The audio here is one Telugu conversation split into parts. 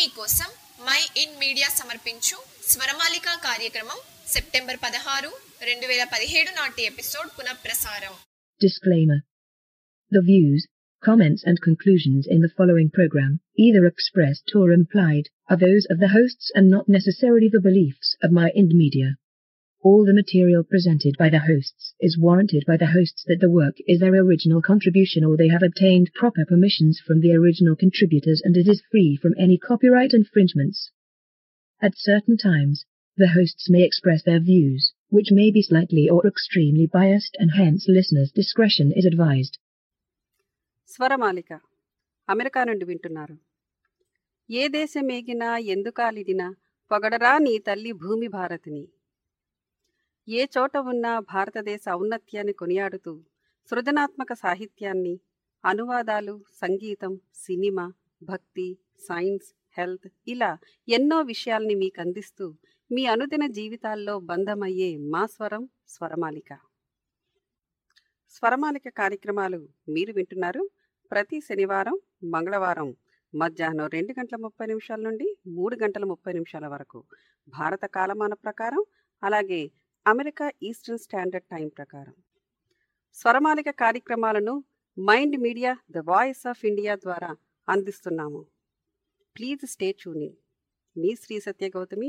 మీకోసం మై ఇన్ మీడియా సమర్పించు స్వరమాలిక కార్యక్రమం సెప్టెంబర్ పదహారు రెండు వేల పదిహేడు నాటి ఎపిసోడ్ పునఃప్రసారం Disclaimer. The views, comments and conclusions in the following program, either expressed or implied, are those of the hosts and not necessarily the beliefs of My Ind Media. All the material presented by the hosts is warranted by the hosts that the work is their original contribution or they have obtained proper permissions from the original contributors and it is free from any copyright infringements. At certain times, the hosts may express their views, which may be slightly or extremely biased and hence listeners' discretion is advised. Swaramalika America నుండి వింటున్నారు ఏ దేశమేగినా ఎందుకాలిదినా పొగడరా నీ తల్లి భూమి భారతిని ఏ చోట ఉన్నా భారతదేశ ఔన్నత్యాన్ని కొనియాడుతూ సృజనాత్మక సాహిత్యాన్ని అనువాదాలు సంగీతం సినిమా భక్తి సైన్స్ హెల్త్ ఇలా ఎన్నో విషయాల్ని మీకు అందిస్తూ మీ అనుదిన జీవితాల్లో బంధమయ్యే మా స్వరం స్వరమాలిక స్వరమాలిక కార్యక్రమాలు మీరు వింటున్నారు ప్రతి శనివారం మంగళవారం మధ్యాహ్నం రెండు గంటల ముప్పై నిమిషాల నుండి మూడు గంటల ముప్పై నిమిషాల వరకు భారత కాలమాన ప్రకారం అలాగే అమెరికా ఈస్టర్న్ స్టాండర్డ్ టైం ప్రకారం స్వరమాలిక కార్యక్రమాలను Mind Media the voice of India ద్వారా అందిస్తున్నాము ప్లీజ్ స్టే ట్యూనింగ్ మీ శ్రీ సత్య గౌతమి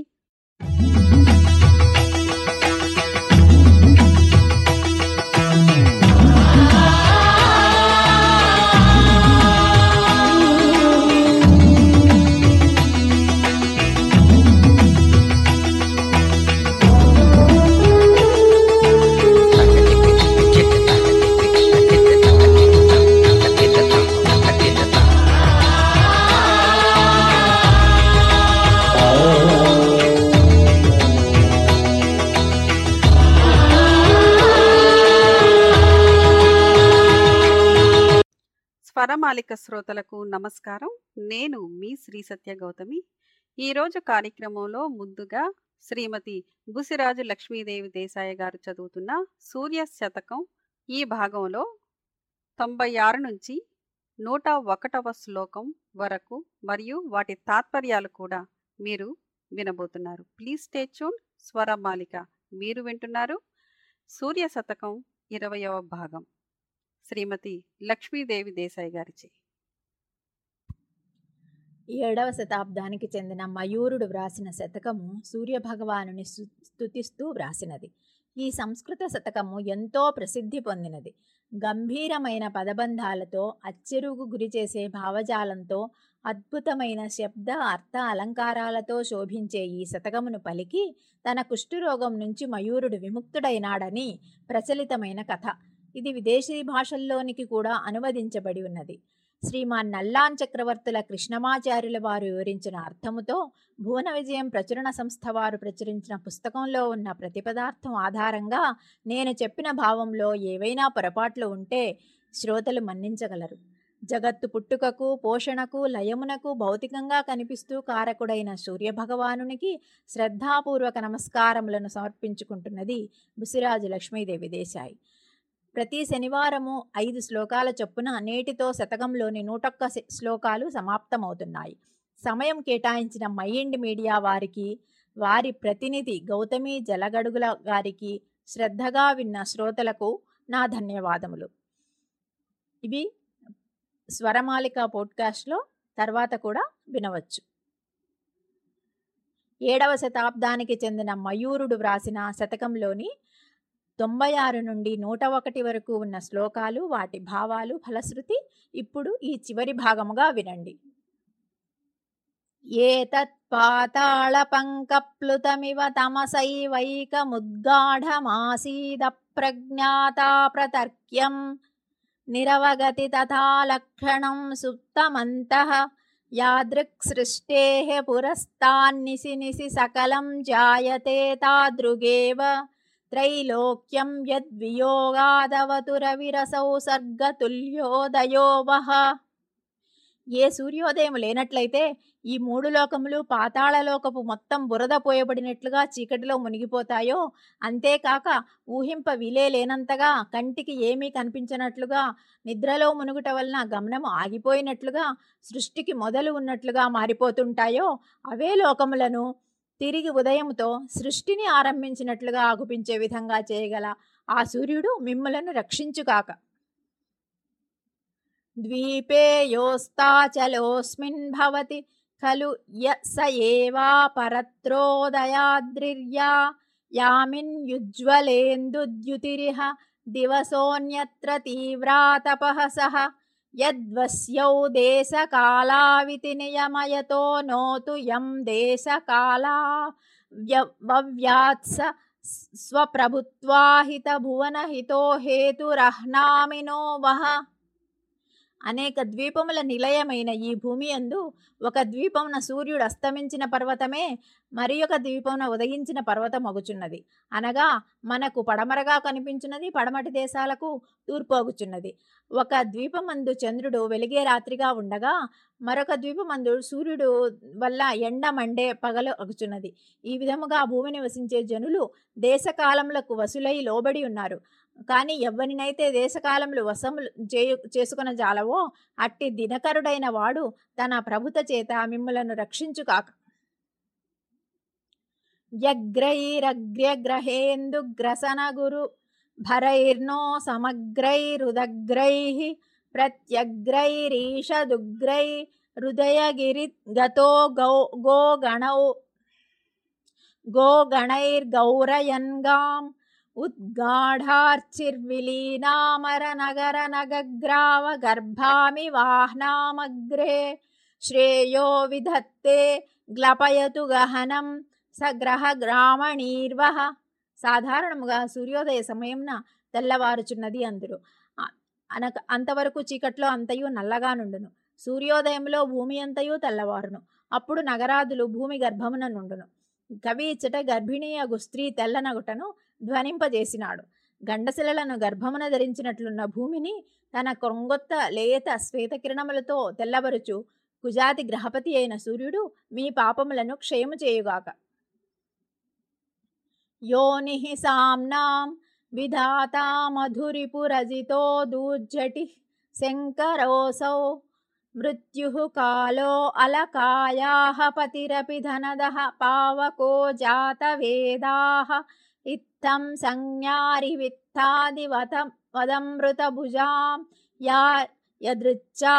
స్వరమాలిక శ్రోతలకు నమస్కారం నేను మీ శ్రీ సత్య గౌతమి ఈరోజు కార్యక్రమంలో ముందుగా శ్రీమతి బుసిరాజు లక్ష్మీదేవి దేశాయ గారు చదువుతున్న సూర్య శతకం ఈ భాగంలో తొంభై ఆరు నుంచి నూట ఒకటవ శ్లోకం వరకు మరియు వాటి తాత్పర్యాలు కూడా మీరు వినబోతున్నారు ప్లీజ్ స్టే ట్యూన్ స్వరమాలిక మీరు వింటున్నారు సూర్య శతకం ఇరవయవ భాగం శ్రీమతి లక్ష్మీదేవి దేశాయ్ గారిచే ఏడవ శతాబ్దానికి చెందిన మయూరుడు వ్రాసిన శతకము సూర్యభగవానుని సు- స్తుతిస్తూ వ్రాసినది ఈ సంస్కృత శతకము ఎంతో ప్రసిద్ధి పొందినది గంభీరమైన పదబంధాలతో అచ్చెరుగు గురిచేసే భావజాలంతో అద్భుతమైన శబ్ద అర్థ అలంకారాలతో శోభించే ఈ శతకమును పలికి తన కుష్ఠురోగం నుంచి మయూరుడు విముక్తుడైనాడని ప్రచలితమైన కథ ఇది విదేశీ భాషల్లోనికి కూడా అనువదించబడి ఉన్నది శ్రీమాన్ నల్లాన్ చక్రవర్తుల కృష్ణమాచార్యుల వారు వివరించిన అర్థముతో భువన విజయం ప్రచురణ సంస్థ వారు ప్రచురించిన పుస్తకంలో ఉన్న ప్రతిపదార్థం ఆధారంగా నేను చెప్పిన భావంలో ఏవైనా పొరపాట్లు ఉంటే శ్రోతలు మన్నించగలరు జగత్తు పుట్టుకకు పోషణకు లయమునకు భౌతికంగా కనిపిస్తూ కారకుడైన సూర్యభగవానునికి శ్రద్ధాపూర్వక నమస్కారములను సమర్పించుకుంటున్నది బుసిరాజు లక్ష్మీదేవి దేశాయి ప్రతి శనివారము ఐదు శ్లోకాల చొప్పున నేటితో శతకంలోని నూటొక్క శ- శ్లోకాలు సమాప్తమవుతున్నాయి సమయం కేటాయించిన మైండ్ మీడియా వారికి వారి ప్రతినిధి గౌతమి జలగడుగుల గారికి శ్రద్ధగా విన్న శ్రోతలకు నా ధన్యవాదములు ఇవి స్వరమాలిక పోడ్కాస్ట్లో తర్వాత కూడా వినవచ్చు ఏడవ శతాబ్దానికి చెందిన మయూరుడు వ్రాసిన శతకంలోని తొంభై ఆరు నుండి నూట ఒకటి వరకు ఉన్న శ్లోకాలు వాటి భావాలు ఫలశ్రుతి ఇప్పుడు ఈ చివరి భాగముగా వినండి ఏతత్ పాతాళ పంకప్లుతమివ తమసైవైకముద్గాఢమాసీద ప్రజ్ఞాతా ప్రతర్క్యం నిరవగతి తథా లక్షణం సుప్తమంతః యాదృక్సృష్టేః పురస్తాన్నిసి నిసి సకలం జాయతే తాదృగేవ త్రైలోక్యం యద్వియోగాదవతు రవిరసౌ సర్గతుల్యోదయో వః ఏ సూర్యోదయం లేనట్లయితే ఈ మూడు లోకములు పాతాళలోకపు మొత్తం బురద పోయబడినట్లుగా చీకటిలో మునిగిపోతాయో అంతేకాక ఊహింప విలే లేనంతగా కంటికి ఏమీ కనిపించనట్లుగా నిద్రలో మునుగుట వలన గమనము ఆగిపోయినట్లుగా సృష్టికి మొదలు ఉన్నట్లుగా మారిపోతుంటాయో అవే లోకములను తిరిగి ఉదయంతో సృష్టిని ఆరంభించినట్లుగా ఆగుపించే విధంగా చేయగల ఆ సూర్యుడు మిమ్మలను రక్షించుగాక ద్వీపే యోస్తాచలోస్మిన్ భవతి ఖలు య స ఏవా పరత్రోదయాద్రిర్యా యామిన్ యుజ్వలేందుద్యుతిరిహ దివసోऽన్యత్ర తీవ్రాతపః సహ యద్వస్యౌ దేశకాలావితి నియమయతో నోతు యం దేశకాలా వ్యవ్యాత్స స్వప్రభుత్వాహిత భువనహితో హేతురహ్నామినో వహ అనేక ద్వీపముల నిలయమైన ఈ భూమి అందు ఒక ద్వీపమున సూర్యుడు అస్తమించిన పర్వతమే మరి ఒక ద్వీపమున ఉదయించిన పర్వతం అగుచున్నది అనగా మనకు పడమరగా కనిపించున్నది పడమటి దేశాలకు తూర్పు అగుచున్నది ఒక ద్వీపమందు చంద్రుడు వెలిగే రాత్రిగా ఉండగా మరొక ద్వీపమందు సూర్యుడు వల్ల ఎండ మండే పగలు అగుచున్నది ఈ విధముగా భూమిని వసించే జనులు దేశకాలములకు వసులై లోబడి ఉన్నారు కానీ ఎవరినైతే దేశకాలములు వశములు చేయు చేసుకున్న జాలవో అట్టి దినకరుడైన వాడు తన ప్రభుత చేత మిమ్మలను రక్షించుకాక వ్యగ్రైరగ్ర్యగ్రహేందుగ్రసన గురు భరైర్నో సమగ్రైరుదగ్రై ప్రత్యగ్రైరీషదుగ్రై హృదయగిరి గతో గౌ గోగణౌ గోగణైర్గౌరయన్గాం ఉద్గాఢార్చిర్విలీనామరనగరనగగ్రావ గర్భామి వాహ్నామగ్రే శ్రేయో విధత్తే గ్లపయతు గహనం సగ్రహ గ్రామణీర్వహ సాధారణముగా సూర్యోదయ సమయంన తెల్లవారుచున్నది అందరు అనక అంతవరకు చీకట్లో అంతయు నల్లగా నుండును సూర్యోదయంలో భూమి అంతయు తెల్లవారును అప్పుడు నగరాదులు భూమి గర్భమున నుండును కవి ఇచ్చట గర్భిణీయగు స్త్రీ తెల్లనగుటను ధ్వనింపజేసినాడు గండశిలలను గర్భమున ధరించినట్లున్న భూమిని తన కొంగొత్త లేత శ్వేతకిరణములతో తెల్లబరుచు కుజాతి గ్రహపతి అయిన సూర్యుడు మీ పాపములను క్షయము చేయుగాక యోని సామ్నాం విధాతా మధురిపురజితో దూర్జటి శంకరోసౌ మృత్యు కాలో అలకాయాః పతిరపి ధనదః పావకో జాతవేదాః ఇత్థం సంజ్ఞారివిత్తాదివతం వదమృతభుజాం యా యదృచ్చా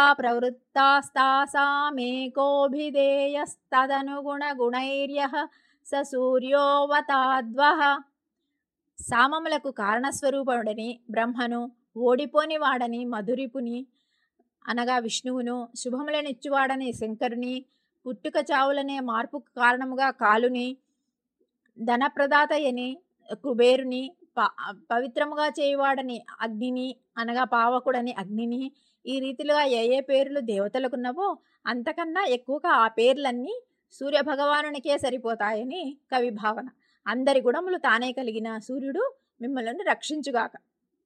ప్రవృత్తాస్తాసామేకోభిధేయస్తదనుగుణగుణైర్యః స సూర్యోవతాద్వః సామములకు కారణస్వరూపుడని బ్రహ్మను ఓడిపోని వాడని మధురిపుని అనగా విష్ణువును శుభములనిచ్చువాడని శంకరుని పుట్టుక చావులనే మార్పుకు కారణముగా కాలుని ధనప్రదాతయని కుబేరుని ప పవిత్రముగా చేయువాడని అగ్నిని అనగా పావకుడని అగ్నిని ఈ రీతిలో ఏ ఏ పేర్లు దేవతలకున్నవో అంతకన్నా ఎక్కువగా ఆ పేర్లన్నీ సూర్యభగవానునికే సరిపోతాయని కవి భావన అందరి గుణములు తానే కలిగిన సూర్యుడు మిమ్మల్ని రక్షించుగాక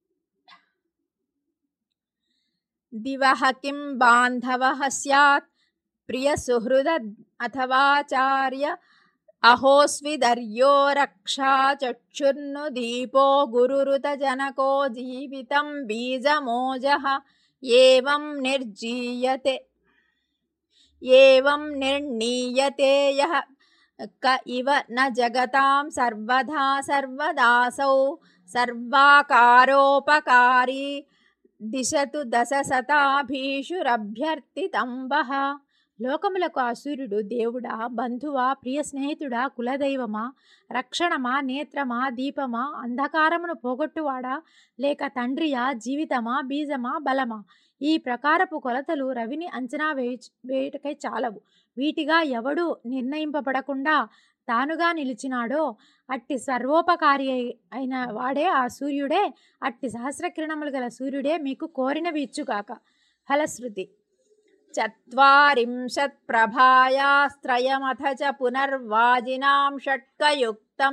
దివః కిం బాంధవః స్యాత్ ప్రియ సుహృద అథవాచార్య అహోస్విదర్యో రక్షా చక్షుర్ను దీపో గురురుత జనకో జీవితం బీజమోజః ఏవం నిర్జీయతే ఏవం నిర్ణీయతే యః క ఇవ న జగతాం సర్వదా సర్వదాసౌ సర్వాకారోపకారీ దిశతు దశ శతాభీషురభ్యర్థితంబః లోకములకు ఆ సూర్యుడు దేవుడా బంధువా ప్రియ స్నేహితుడా కులదైవమా రక్షణమా నేత్రమా దీపమా అంధకారమును పోగొట్టువాడా లేక తండ్రియా జీవితమా బీజమా బలమా ఈ ప్రకారపు కొలతలు రవిని అంచనా వేయ వేయుటకై చాలవు వీటిగా ఎవడు నిర్ణయింపబడకుండా తానుగా నిలిచినాడో అట్టి సర్వోపకారి అయిన వాడే ఆ సూర్యుడే అట్టి సహస్రకిరణములు గల సూర్యుడే మీకు కోరినవి ఇచ్చుగాక ఫలశ్రుతి చత్వారింశత్ ప్రభాయాస్త్రయమథ చ పునర్వాజినాం షట్కయుక్తం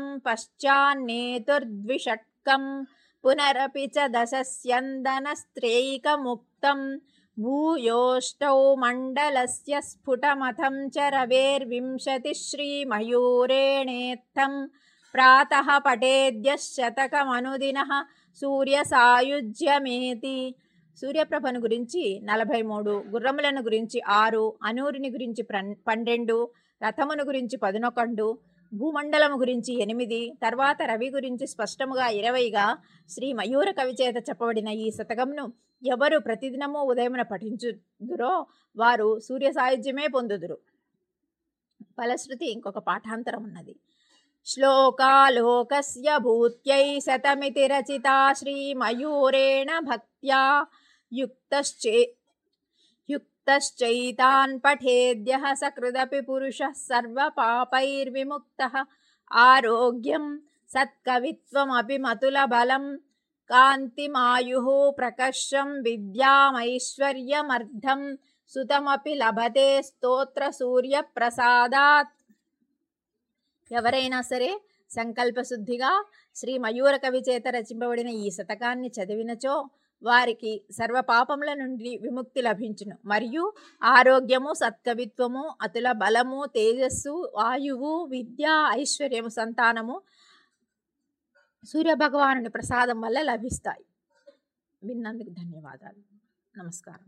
పశ్చాన్నేతుర్ద్విషట్కం పునరపి చ దశస్యందనస్త్రైకముక్తం భూయోష్టౌ మండలస్య స్ఫుటమథం చ రవేర్వింశతి శ్రీమయూరేణేత్థం ప్రాతః పటేద్య శతకమనుదిన సూర్య సాయుజ్యమేతి సూర్యప్రభను గురించి నలభై మూడు గుర్రములను గురించి ఆరు అనూరిని గురించి ప్రన్- పన్నెండు రథమును గురించి పదునొకండు భూమండలము గురించి ఎనిమిది తర్వాత రవి గురించి స్పష్టముగా ఇరవైగా శ్రీ మయూర కవి చేత చెప్పబడిన ఈ శతకంను ఎవరు ప్రతిదినము ఉదయమున పఠించుదురో వారు సూర్య సాయుధ్యమే పొందుదురు ఫలశ్రుతి ఇంకొక పాఠాంతరం ఉన్నది శ్లోకాలోకస్య భూత్యై శతమితి రచితా శ్రీమయూరేణ భక్త్యా యుక్తశ్చే యుక్తశ్చైతాన్ పఠేద్యః సకృదపి పురుషः సర్వపాపైర్విముక్తः ఆరోగ్యం సత్కవిత్వమపి మతులబలం కాంతిమాయుః ప్రకర్షం విద్యామైశ్వర్యమర్థం సుతమపి లభతే స్తోత్ర సూర్య ప్రసాదాత్ ఎవరైనా సరే సంకల్పశుద్ధిగా శ్రీ మయూర కవి చేత రచింపబడిన ఈ శతకాన్ని చదివినచో వారికి సర్వ పాపముల నుండి విముక్తి లభించును మరియు ఆరోగ్యము సత్కవిత్వము అతుల బలము తేజస్సు వాయువు విద్య ఐశ్వర్యము సంతానము సూర్యభగవానుని ప్రసాదం వల్ల లభిస్తాయి విన్నందుకు ధన్యవాదాలు నమస్కారం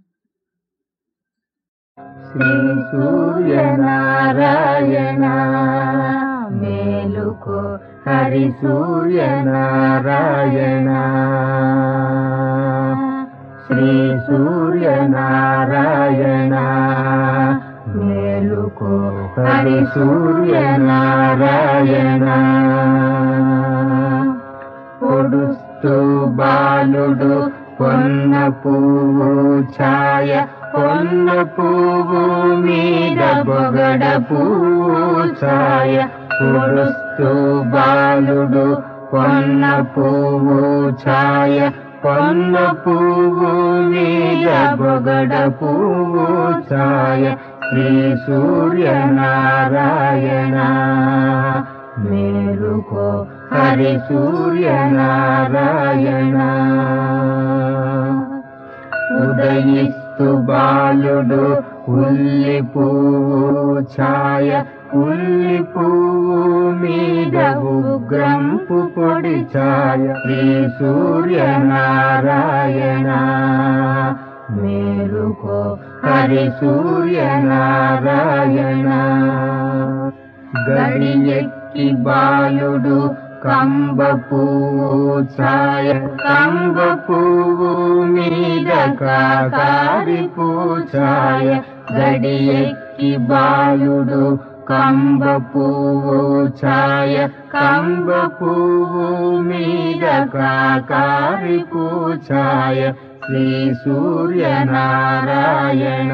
శ్రీ సూర్యనారాయణ మేలుకో హరి సూర్యనారాయణ శ్రీ సూర్యనారాయణ మేలుకో హరి సూర్యనారాయణ పొడుస్తూ బాలుడు పొన్న పువ్వు ఛాయ పొన్న పువ్వు మీద బొగడ పువ్వు ఛాయ పొడుస్తూ బాలుడు పొన్న పువ్వు ఛాయ పొన్న పువ్వు మీద బొగడ పువ్వు ఛాయ శ్రీ సూర్యనారాయణ మేలుకో హరి సూర్యనారాయణ ఉదయిస్తు బాలుడు ఉల్లి పువ్వు ఛాయ ఉల్లి పువ్వు మీద ఉగ్రంపు పొడి ఛాయ శ్రీ సూర్యనారాయణ మేలుకో హరి సూర్యనారాయణ గడి ఎక్కి బాలుడు కంబ పువ్వు ఛాయ కంబ పువ్వు మీద కాకారి పూఛాయ గడి ఎక్కి బాలుడు కంబ పువ్వు ఛాయ కంబ పువ్వు మీద కాకారి పూఛాయ శ్రీ సూర్యనారాయణ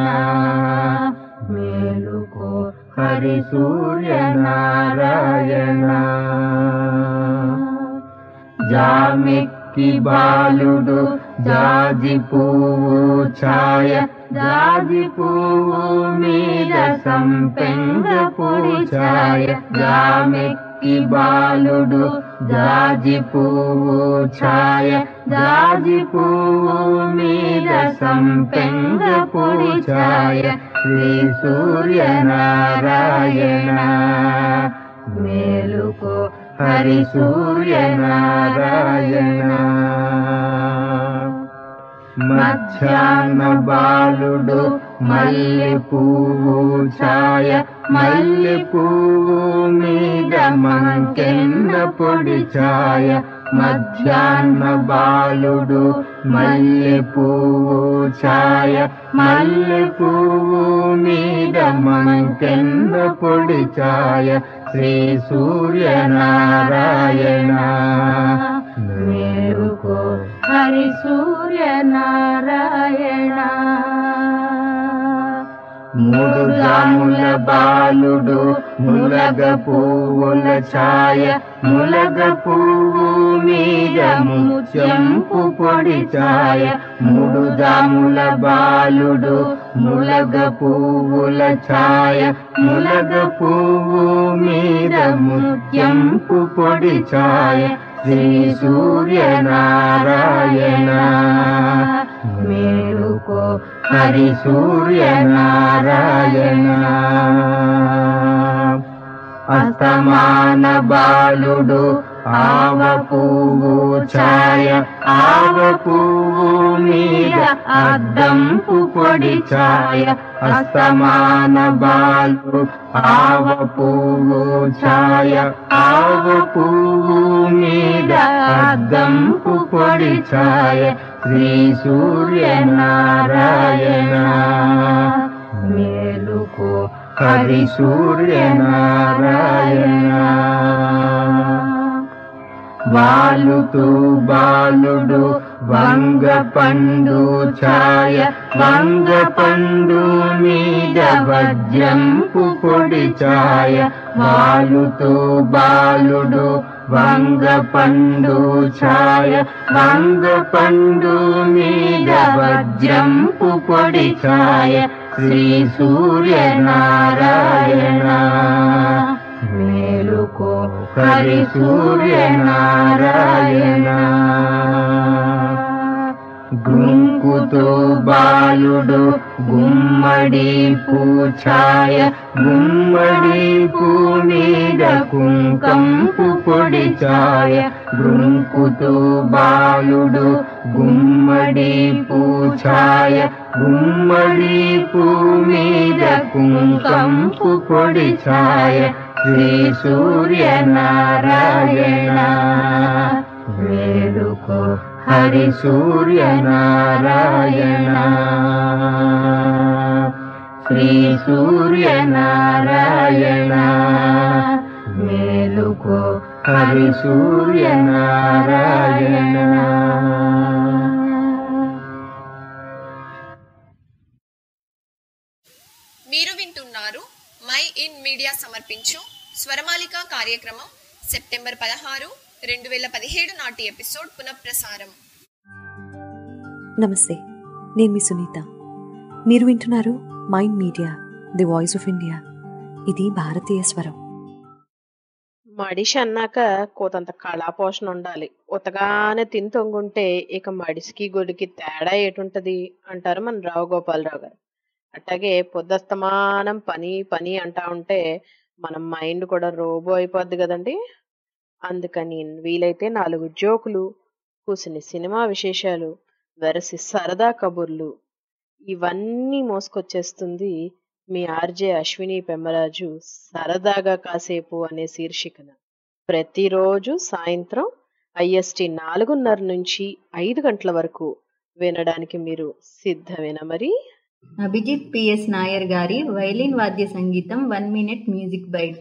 మేలుకో హరి సూర్యనారాయణ జామెక్కి బాలుడు జాజి పువ్వు ఛాయ జాజి పువ్వు మీద సంపెంగ పొడి ఛాయ జామెక్కి బాలుడు జాజి పువ్వు ఛాయ జాజి పువ్వు మీద సంపెంగ పొడి ఛాయ శ్రీ సూర్యనారాయణ మేలుకో హరి సూర్యనారాయణ మధ్యాహ్న బాలుడు మల్లె పువ్వు ఛాయ మల్లె పువ్వు మీద మంకెన్న పొడి ఛాయ మధ్యాహ్న బాలుడు మల్లె పువ్వు ఛాయ మల్లె పువ్వు మీద మంకెన్న పొడి ఛాయ శ్రీ సూర్యనారాయణ మేలుకో హరి సూర్యనారాయణ మూడు జాముల బాలుడు ములగ పువ్వుల ఛాయ ములగ పువ్వు మీద ముత్యంపు పొడి ఛాయ మూడు జాముల బాలుడు ములగ పువ్వుల ఛాయ ములగ పువ్వు మీద ముత్యంపు పొడి ఛాయ శ్రీ సూర్యనారాయణ మేలుకో హరి సూర్య నారాయణ అస్తమాన బాలుడు ఆవ పువ్వు ఛాయ ఆవ పువ్వు మీద అద్దంపు పొడి ఛాయ అస్తమాన బాలు ఆవ పువ్వు ఛాయ ఆవ పువ్వు మీద అద్దంపు పొడి ఛాయ శ్రీ సూర్య నారాయణ మేలుకో హరి సూర్య నారాయణ వాలుతూ బాలుడు వంగ పండు ఛాయ వంగ పండు మీద వజ్రంపు పొడి ఛాయ వాలుతూ బాలుడు వంగ పండు ఛాయ వంగ పండు మీద వజ్రంపు పొడి ఛాయ శ్రీ సూర్య నారాయణ మేలుకో హరి సూర్య నారాయణ గుంకుతో బాలుడు గుమ్మడి పూఛాయ గుమ్మడి పూ మీద కుంకంపు పొడి ఛాయ గుంకుతో బాలుడు గుమ్మడి పూఛాయ గుమ్మడి పూ మీద కుంకంపు పొడి ఛాయ శ్రీ సూర్య నారాయణ వేడుకో హరి సూర్య నారాయణ శ్రీ సూర్య నారాయణ మేలుకో హరి సూర్య నారాయణ మీరు వింటున్నారు మై ఇన్ మీడియా సమర్పించు స్వరమాలిక కార్యక్రమం సెప్టెంబర్ పదహారు రెండు వేల పదిహేడు నాటి ఎపిసోడ్ పునఃప్రసారం నమస్తే నేను మీ సునీత మీరు వింటున్నారు Mind media the voice of India ఇది భారతీయ స్వరం మడిషి అన్నాక కోతంత కళాపోషణ ఉండాలి ఉతగానే తిని తొంగుంటే ఇక మడిసికి గొడికి తేడా ఏటుంటది అంటారు మన రావు గోపాలరావు గారు అట్లాగే పొద్దస్తమానం పని పని అంటా ఉంటే మన మైండ్ కూడా రోబో అయిపోద్ది కదండి అందుకని వీలైతే నాలుగు జోకులు కూసిన సినిమా విశేషాలు వెరసి సరదా కబుర్లు ఇవన్నీ మోసుకొచ్చేస్తుంది మీ ఆర్జే అశ్విని పెమ్మరాజు సరదాగా కాసేపు అనే శీర్షికన ప్రతిరోజు సాయంత్రం ఐఎస్టి నాలుగున్నర నుంచి ఐదు గంటల వరకు వినడానికి మీరు సిద్ధమేనా మరి అభిజిత్ పిఎస్ నాయర్ గారి వైలిన్ వాద్య సంగీతం one minute music bite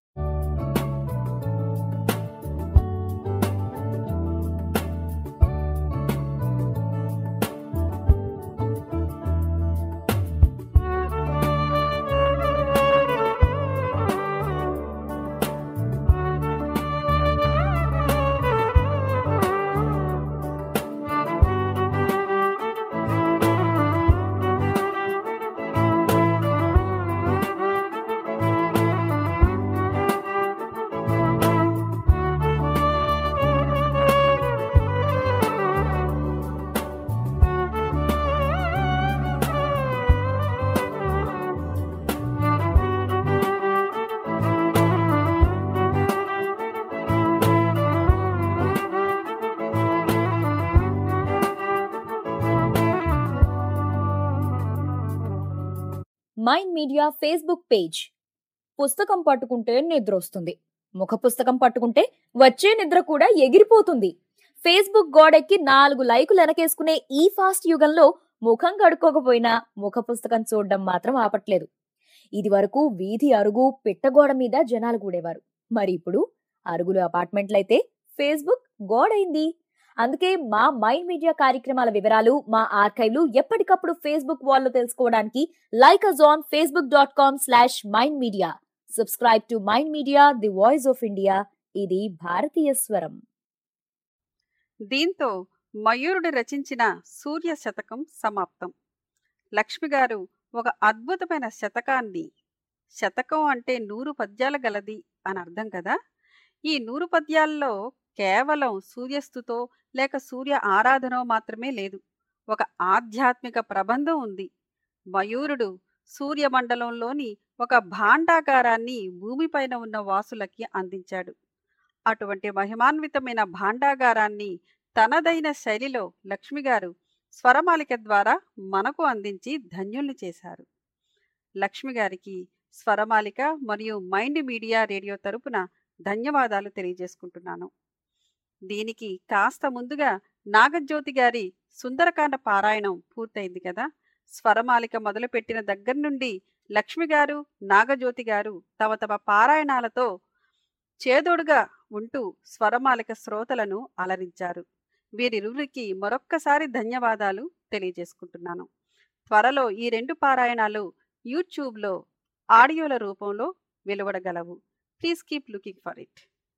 Mind Media Facebook page పుస్తకం పట్టుకుంటే నిద్ర వస్తుంది ముఖ పుస్తకం పట్టుకుంటే వచ్చే నిద్ర కూడా ఎగిరిపోతుంది ఫేస్బుక్ గోడెక్కి నాలుగు లైకులు వెనకేసుకునే ఈ ఫాస్ట్ యుగంలో ముఖం కడుక్కోకపోయినా ముఖ పుస్తకం చూడడం మాత్రం ఆపట్లేదు ఇది వరకు వీధి అరుగు పిట్టగోడ మీద జనాలు కూడేవారు మరి ఇప్పుడు అరుగులు అపార్ట్మెంట్లయితే ఫేస్బుక్ గోడైంది అందుకే మా మైండ్ మీడియా కార్యక్రమాల వివరాలు మా ఆర్కైవ్లు ఎప్పటికప్పుడు ఫేస్బుక్ వాల్లో తెలుసుకోవడానికి like us on Facebook dot com slash Mind Media subscribe to Mind media the voice of India ఇది భారతీయ స్వరం దీంతో మయూరుడు రచించిన సూర్య శతకం సమాప్తం లక్ష్మి గారు ఒక అద్భుతమైన శతకాన్ని శతకం అంటే నూరు పద్యాల గలది అని అర్థం కదా ఈ నూరు పద్యాల్లో కేవలం సూర్యస్థుతో లేక సూర్య ఆరాధనో మాత్రమే లేదు ఒక ఆధ్యాత్మిక ప్రబంధం ఉంది మయూరుడు సూర్యమండలంలోని ఒక భాండాగారాన్ని భూమిపైన ఉన్న వాసులకి అందించాడు అటువంటి మహిమాన్వితమైన భాండాగారాన్ని తనదైన శైలిలో లక్ష్మిగారు స్వరమాలిక ద్వారా మనకు అందించి ధన్యుల్ని చేశారు లక్ష్మిగారికి స్వరమాలిక మరియు మైండ్ మీడియా రేడియో తరపున ధన్యవాదాలు తెలియజేసుకుంటున్నాను దీనికి కాస్త ముందుగా నాగజ్యోతి గారి సుందరకాండ పారాయణం పూర్తయింది కదా స్వరమాలిక మొదలుపెట్టిన దగ్గర నుండి లక్ష్మి గారు నాగజ్యోతి గారు తమ తమ పారాయణాలతో చేదోడుగా ఉంటూ స్వరమాలిక శ్రోతలను అలరించారు వీరిరువురికి మరొక్కసారి ధన్యవాదాలు తెలియజేసుకుంటున్నాను త్వరలో ఈ రెండు పారాయణాలు యూట్యూబ్లో ఆడియోల రూపంలో వెలువడగలవు please keep looking for it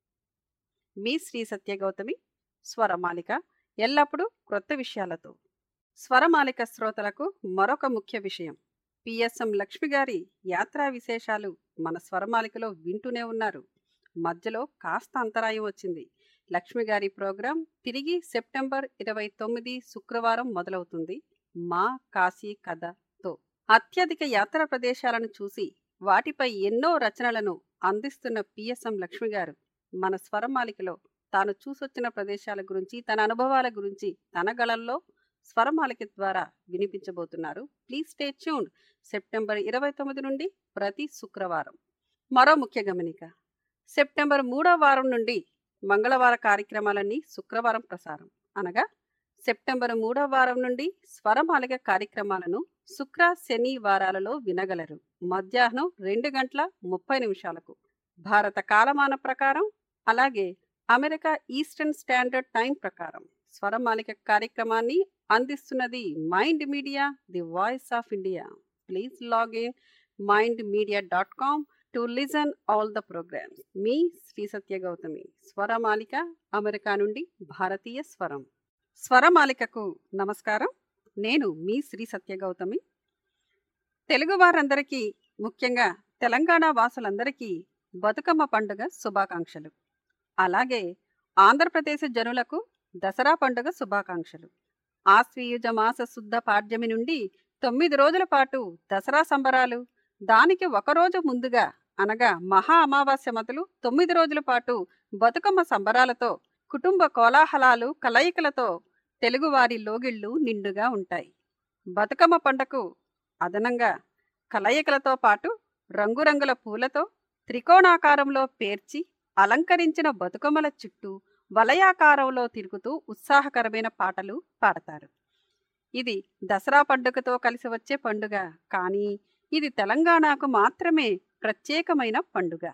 మీ శ్రీ సత్య గౌతమి స్వరమాలిక ఎల్లప్పుడూ క్రొత్త విషయాలతో స్వరమాలిక శ్రోతలకు మరొక ముఖ్య విషయం పిఎస్ఎం లక్ష్మి గారి యాత్రా విశేషాలు మన స్వరమాలికలో వింటూనే ఉన్నారు మధ్యలో కాస్త అంతరాయం వచ్చింది లక్ష్మి గారి ప్రోగ్రాం తిరిగి సెప్టెంబర్ ఇరవై తొమ్మిది శుక్రవారం మొదలవుతుంది మా కాశీ కథతో అత్యధిక యాత్రా ప్రదేశాలను చూసి వాటిపై ఎన్నో రచనలను అందిస్తున్న పిఎస్ఎం లక్ష్మి గారు మన స్వరమాలికలో తాను చూసొచ్చిన ప్రదేశాల గురించి తన అనుభవాల గురించి తన గళంలో స్వరమాలిక ద్వారా వినిపించబోతున్నారు ప్లీజ్ స్టే ట్యూన్డ్ సెప్టెంబర్ ఇరవై తొమ్మిది నుండి ప్రతి శుక్రవారం మరో ముఖ్య గమనిక సెప్టెంబర్ మూడవ వారం నుండి మంగళవార కార్యక్రమాలన్నీ శుక్రవారం ప్రసారం అనగా సెప్టెంబర్ మూడవ వారం నుండి స్వరమాలిక కార్యక్రమాలను శుక్ర శని వారాలలో వినగలరు మధ్యాహ్నం రెండు గంటల ముప్పై నిమిషాలకు భారత కాలమాన ప్రకారం అలాగే అమెరికా ఈస్టర్న్ స్టాండర్డ్ టైం ప్రకారం స్వరమాలిక కార్యక్రమాన్ని అందిస్తున్నది Mind media the voice of India please login Mind Media dot com to listen all the programmes మీ శ్రీ సత్య గౌతమి స్వరమాలిక అమెరికా నుండి భారతీయ స్వరం స్వరమాలికకు నమస్కారం నేను మీ శ్రీ సత్య గౌతమి తెలుగు వారందరికీ ముఖ్యంగా తెలంగాణ వాసులందరికీ బతుకమ్మ పండుగ శుభాకాంక్షలు అలాగే ఆంధ్రప్రదేశ్ జనులకు దసరా పండుగ శుభాకాంక్షలు ఆశ్వీయుజ మాస శుద్ధ పాడ్యమి నుండి తొమ్మిది రోజుల పాటు దసరా సంబరాలు దానికి ఒకరోజు ముందుగా అనగా మహా అమావాస్య మొదలు తొమ్మిది రోజుల పాటు బతుకమ్మ సంబరాలతో కుటుంబ కోలాహలాలు కలయికలతో తెలుగువారి లోగిళ్ళు నిండుగా ఉంటాయి బతుకమ్మ పండకు అదనంగా కలయికలతో పాటు రంగురంగుల పూలతో త్రికోణాకారంలో పేర్చి అలంకరించిన బతుకమ్మల చుట్టూ వలయాకారంలో తిరుగుతూ ఉత్సాహకరమైన పాటలు పాడతారు ఇది దసరా పండుగతో కలిసి వచ్చే పండుగ కానీ ఇది తెలంగాణకు మాత్రమే ప్రత్యేకమైన పండుగ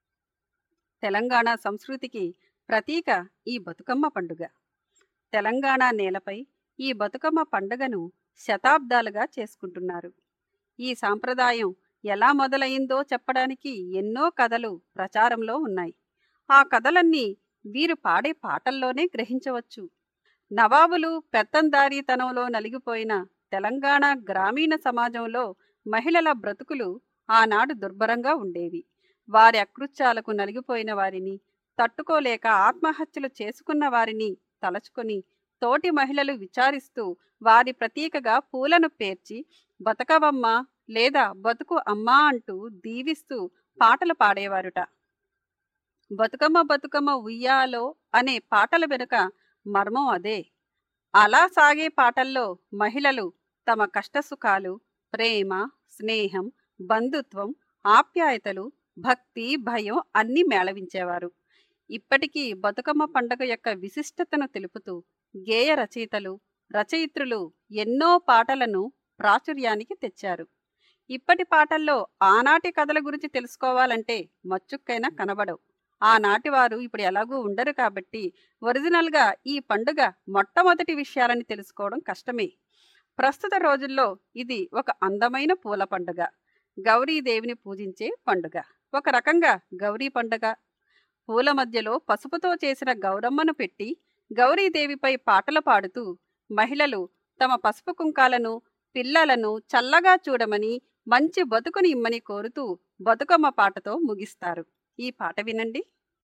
తెలంగాణ సంస్కృతికి ప్రతీక ఈ బతుకమ్మ పండుగ తెలంగాణ నేలపై ఈ బతుకమ్మ పండుగను శతాబ్దాలుగా చేసుకుంటున్నారు ఈ సాంప్రదాయం ఎలా మొదలైందో చెప్పడానికి ఎన్నో కథలు ప్రచారంలో ఉన్నాయి ఆ కథలన్నీ వీరు పాడే పాటల్లోనే గ్రహించవచ్చు నవాబులు పెత్తందారీతనంలో నలిగిపోయిన తెలంగాణ గ్రామీణ సమాజంలో మహిళల బ్రతుకులు ఆనాడు దుర్భరంగా ఉండేవి వారి అకృత్యాలకు నలిగిపోయిన వారిని తట్టుకోలేక ఆత్మహత్యలు చేసుకున్న వారిని తలచుకొని తోటి మహిళలు విచారిస్తూ వారి ప్రతీకగా పూలను పేర్చి బతకవమ్మ లేదా బతుకు అమ్మా అంటూ దీవిస్తూ పాటలు పాడేవారుట బతుకమ్మ బతుకమ్మ ఉయ్యాలో అనే పాటల వెనుక మర్మం అదే అలా సాగే పాటల్లో మహిళలు తమ కష్టసుఖాలు ప్రేమ స్నేహం బంధుత్వం ఆప్యాయతలు భక్తి భయం అన్నీ మేళవించేవారు ఇప్పటికీ బతుకమ్మ పండుగ యొక్క విశిష్టతను తెలుపుతూ గేయ రచయితలు రచయిత్రులు ఎన్నో పాటలను ప్రాచుర్యానికి తెచ్చారు ఇప్పటి పాటల్లో ఆనాటి కథల గురించి తెలుసుకోవాలంటే మచ్చుక్కైనా కనబడవు ఆనాటి వారు ఇప్పుడు ఎలాగూ ఉండరు కాబట్టి ఒరిజినల్గా ఈ పండుగ మొట్టమొదటి విషయాలని తెలుసుకోవడం కష్టమే ప్రస్తుత రోజుల్లో ఇది ఒక అందమైన పూల పండుగ గౌరీదేవిని పూజించే పండుగ ఒక రకంగా గౌరీ పండుగ పూల మధ్యలో పసుపుతో చేసిన గౌరమ్మను పెట్టి గౌరీదేవిపై పాటలు పాడుతూ మహిళలు తమ పసుపు కుంకాలను పిల్లలను చల్లగా చూడమని మంచి బతుకుని ఇమ్మని కోరుతూ బతుకమ్మ పాటతో ముగిస్తారు ఈ పాట వినండి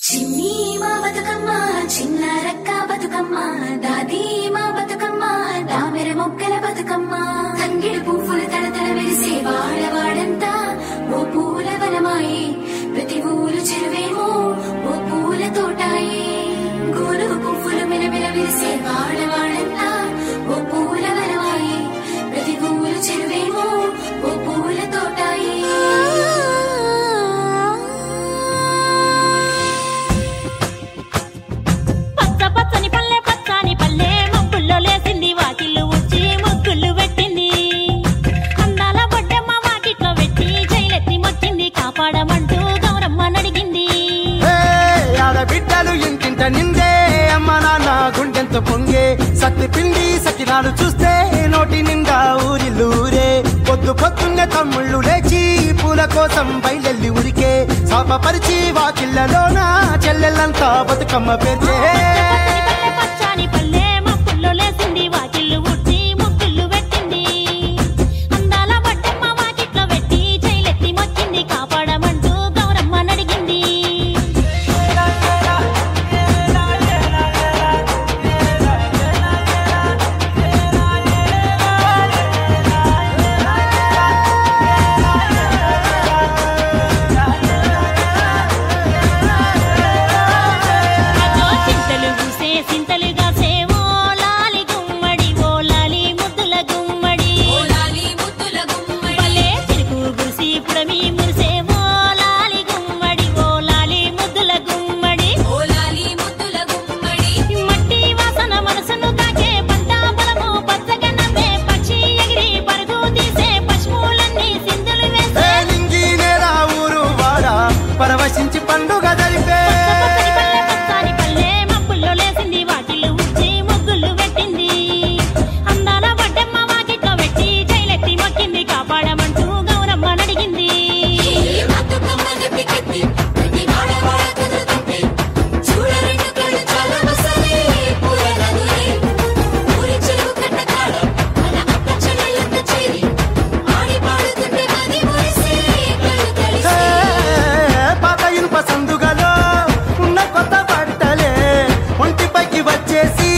చిన్ని మా బతుకమ్మ చిన్న రక్క బతుకమ్మ దాది మా బతుకమ్మ దామెర మొక్కల బతుకమ్మ తంగిడి పువ్వులు తడతడ మెరిసే వాడవాడంతా ఓ పూల వనమాయే ప్రతి ఊరు చెరువేమో ఓ పూల తోటాయే గోరు పువ్వులు మెలమెల విరిసే వాడవాడంతా ఓ పూల వనమాయే ప్రతి ఊరు చెరువేమో ఓ పూల తోటాయే పచ్చ పచ్చని పల్లె పచ్చని పల్లె మబ్బుల్లో లేసింది వాకిళ్ళు వచ్చి ముగ్గులు పెట్టింది అందాల బొడ్డమ్మ వాకిట్లో పెట్టి జైలెత్తి మొచ్చింది కాపాడమంటూ గౌరమ్మ నడిగింది ఆడబిడ్డలు ఇంటింట నిందే అమ్మ నాన్న గుండెంత పొంగే సత్తి పిండి సకినాలు చూస్తే నోటి నిండా ఊరిల్లూరే పొద్దు పొద్దున్నే తమ్ముళ్ళు లేచి పూల కోసం బయలెల్లి ఉరికే శాపపరిచి వాకిళ్ళలోన చెల్లెళ్ళంతా బతుకమ్మ పేర్చే పల్లె పచ్చని పల్లె మబ్బుల్లో లేసింది వాకిళ్ళు ఊడ్చి ముగ్గులు పెట్టింది అందాల బొడ్డమ్మ వాకిట్లో పెట్టి జైలెత్తి మొచ్చింది కాపాడమంటూ గౌరమ్మ నడిగింది అదో చింతలు పూసే చింతలుగా సేవో లాలి గుమ్మడి ఓ లాలి ముద్దుల గుమ్మడి భలే చిరుకు గుసి పుడమి మురిసే ఓ లాలి గుమ్మడి ఓ లాలి ముద్దుల గుమ్మడి మట్టి వాసన మనసును తాకే పంట పొలము పచ్చగా నవ్వే పక్షి ఎగిరి పరుగు తీసే పశువులన్నీ సింధులు వేసే నింగి నేల ఊరు వాడ పరవశించి పండుగ జరిపే పచ్చని పల్లె మబ్బుల్లో లేసింది వాకిళ్ళు ఉచ్చి ముగ్గులు పెట్టింది అందాల బడ్డమ్మ వాకిట్లో పెట్టి జైలెత్తి మొక్కింది కాపాడమంటూ గౌరమ్మ నడిగింది హే, పాత ఇనుప సందుగలో ఉన్న కొత్త బట్టలే ఒంటిపైకి వచ్చేసి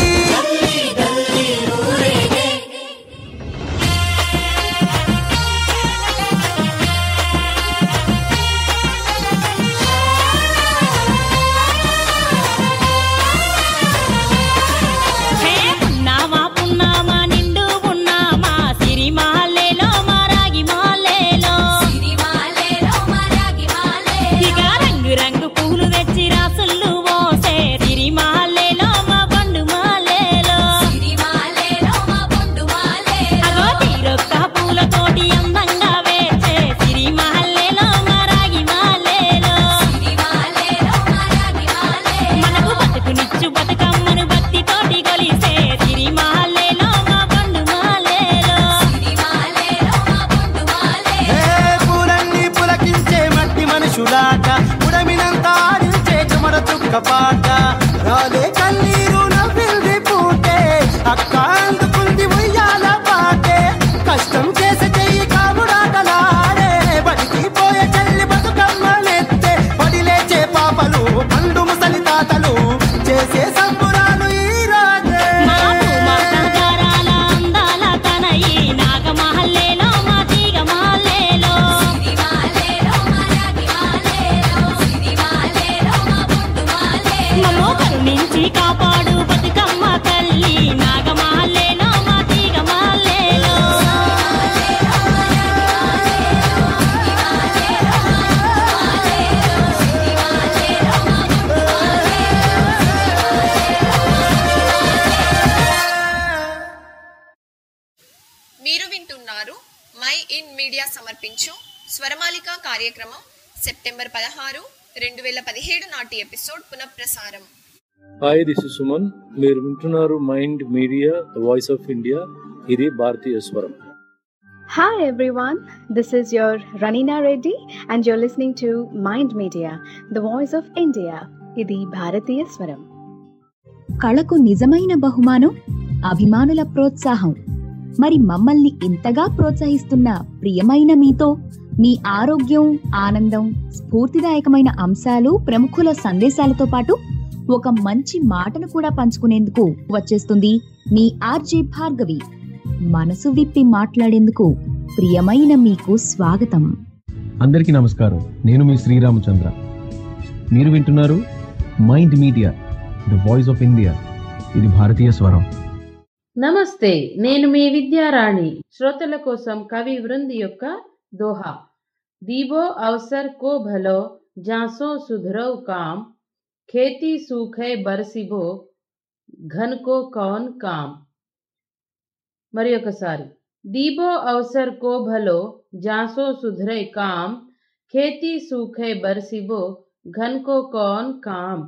హే పున్నామా పున్నామా నిండు పున్నామా సిరిమాలేలో మా రాగి మాలేలో ఇక రంగు రంగు పూలు తెచ్చి రాసులు పోసే సిరిమాలేలో మా పండు మాలేలో అగో తీరొక్క పూలతోటి అందంగా వేచే సిరిమాలేలో మా రాగి మాలేలో మనకు బతుకునిచ్చు బతుకమ్మను భక్తితోటి కొలిసే సిరిమాలేలో మా పండు మాలేలో హే, పూలన్నీ పులకించే మట్టి మనుషులాట ఉడమినంతా ఆడించే చెమర చుక్క పాట రాలే కన్నీరు నవ్వింది పూటే అక్క అందుకుంది ఉయ్యాల పాటే కష్టం చేసే చెయ్యి కాముడాటలాడే బడికి పోయే చెల్లి బతుకమ్మనెత్తే పడి లేచే పాపలు పండు ముసలి తాతలు చేసే సంబురాలు ఈ రాజే మా భూమాత గారాల అందాల తనయి నాగమహల్లేలో మా తీగ మాలేలో మమ్మో కరుణించి కాపాడు బతుకమ్మ తల్లి నాగమహల్లేలో మా తీగ మాలేలో మీరు వింటున్నారు మై ఇన్ మీడియా సమర్పించు స్వరమాలిక కార్యక్రమం సెప్టెంబర్ పదహారు రెండు వేల పదిహేడు నాటి ఎపిసోడ్ పునఃప్రసారం హాయ్ దిస్ ఇస్ సుమన్ మీరు వింటున్నారు Mind Media the voice of India ఇది భారతీయ స్వరం Hi everyone, this is your Ranina Reddy and you're listening to Mind Media, the voice of India. ఇది భారతీయ స్వరం కళకు నిజమైన బహుమానం అభిమానుల ప్రోత్సాహం మరి మమ్మల్ని ఇంతగా ప్రోత్సహిస్తున్న ప్రియమైన మీతో మీ ఆరోగ్యం ఆనందం స్ఫూర్తిదాయకమైన అంశాలు ప్రముఖుల సందేశాలతో పాటు ఒక మంచి మాటను కూడా పంచుకునేందుకు వచ్చేస్తుంది మీ ఆర్జే భార్గవి మనసు విప్పి మాట్లాడేందుకు ప్రియమైన మీకు స్వాగతం అందరికీ నమస్కారం నేను మీ శ్రీరామచంద్ర మీరు వింటున్నారు Mind Media the voice of India ఇది భారతీయ స్వరం నమస్తే నేను మీ విద్యారాణి శ్రోతల కోసం కవి వృంది యొక్క దోహా దీవో అవసర్ కో భలో జాసో సుధరౌ కామ్ खेती सूखे బరసిబో ఘన్ కో కౌన్ కామ్ మరి ఒకసారి దీబో అవసర్ కో భలో జాసో సుధరై కామ్ ఖేతీ సూఖే బరసిబో ఘన్ కో కౌన్ కామ్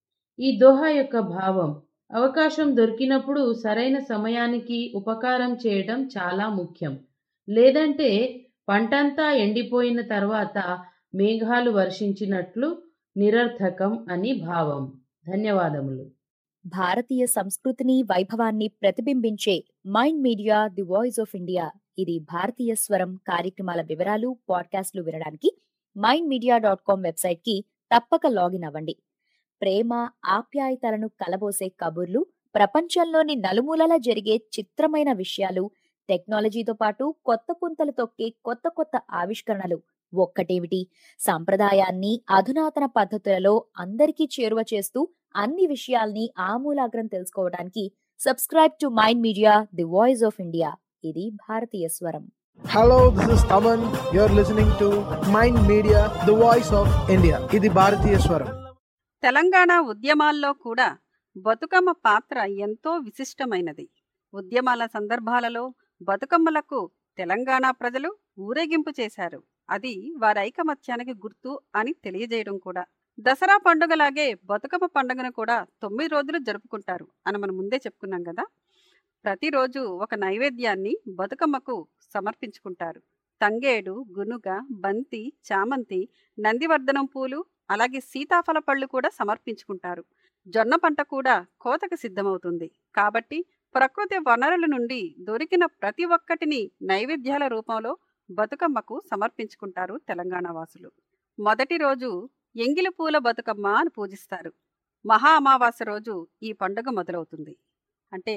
ఈ దోహా యొక్క భావం అవకాశం దొరికినప్పుడు సరైన సమయానికి ఉపకారం చేయడం చాలా ముఖ్యం లేదంటే పంటంతా ఎండిపోయిన తర్వాత మేఘాలు వర్షించినట్లు నిరర్థకం అని భావం ధన్యవాదములు భారతీయ సంస్కృతిని వైభవాన్ని ప్రతిబింబించే Mind media the voice of India ఇది భారతీయ స్వరం కార్యక్రమాల వివరాలు పాడ్కాస్ట్లు వినడానికి Mind Media dot com website కి తప్పక లాగిన్ అవ్వండి ప్రేమ ఆప్యాయతలను కలబోసే కబుర్లు ప్రపంచంలోని నలుమూలలా జరిగే చిత్రమైన విషయాలు టెక్నాలజీతో పాటు కొత్త పుంతలు తొక్కే కొత్త కొత్త ఆవిష్కరణలు ఒక్కటేమిటి సంప్రదాయాన్ని అధునాతన పద్ధతులలో అందరికీ చేరువ చేస్తూ అన్ని విషయాల్ని ఆమూలాగ్రం తెలుసుకోవడానికి subscribe to Mind media the voice of India ఇది భారతీయ స్వరం Hello, this is Taman. You're listening to Mind Media, the voice of India. ఇది భారతీయ స్వరం తెలంగాణ ఉద్యమాల్లో కూడా బతుకమ్మ పాత్ర ఎంతో విశిష్టమైనది ఉద్యమాల సందర్భాలలో బతుకమ్మలకు తెలంగాణ ప్రజలు ఊరేగింపు చేశారు అది వారి ఐకమత్యానికి గుర్తు అని తెలియజేయడం కూడా దసరా పండుగలాగే బతుకమ్మ పండుగను కూడా తొమ్మిది రోజులు జరుపుకుంటారు అని మనం ముందే చెప్పుకున్నాం కదా ప్రతిరోజు ఒక నైవేద్యాన్ని బతుకమ్మకు సమర్పించుకుంటారు తంగేడు గునుగ బంతి చామంతి నందివర్ధనం పూలు అలాగే సీతాఫల పళ్ళు కూడా సమర్పించుకుంటారు జొన్న పంట కూడా కోతకు సిద్ధమవుతుంది కాబట్టి ప్రకృతి వనరుల నుండి దొరికిన ప్రతి ఒక్కటిని నైవేద్యాల రూపంలో బతుకమ్మకు సమర్పించుకుంటారు తెలంగాణ వాసులు మొదటి రోజు ఎంగిలి పూల బతుకమ్మ అని పూజిస్తారు మహా అమావాస్య రోజు ఈ పండుగ మొదలవుతుంది అంటే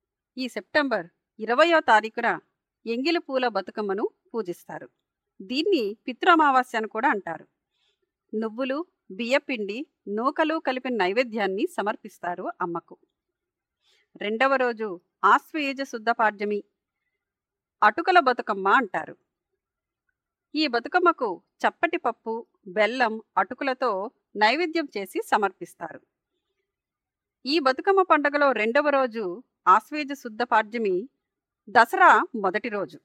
ఈ సెప్టెంబర్ ఇరవయో తారీఖున ఎంగిలి పూల బతుకమ్మను పూజిస్తారు దీన్ని పితృ అమావాస్య అని కూడా అంటారు నువ్వులు బియ్యపిండి నూకలు కలిపిన నైవేద్యాన్ని సమర్పిస్తారు అమ్మకు రెండవ రోజు ఆశ్వయుజ శుద్ధ పాడ్యమి అటుకల బతుకమ్మ అంటారు ఈ బతుకమ్మకు చప్పటి పప్పు బెల్లం అటుకులతో నైవేద్యం చేసి సమర్పిస్తారు ఈ బతుకమ్మ పండుగలో రెండవ రోజు ఆశ్వేజ శుద్ధ పాడ్యమి దసరా మొదటి రోజు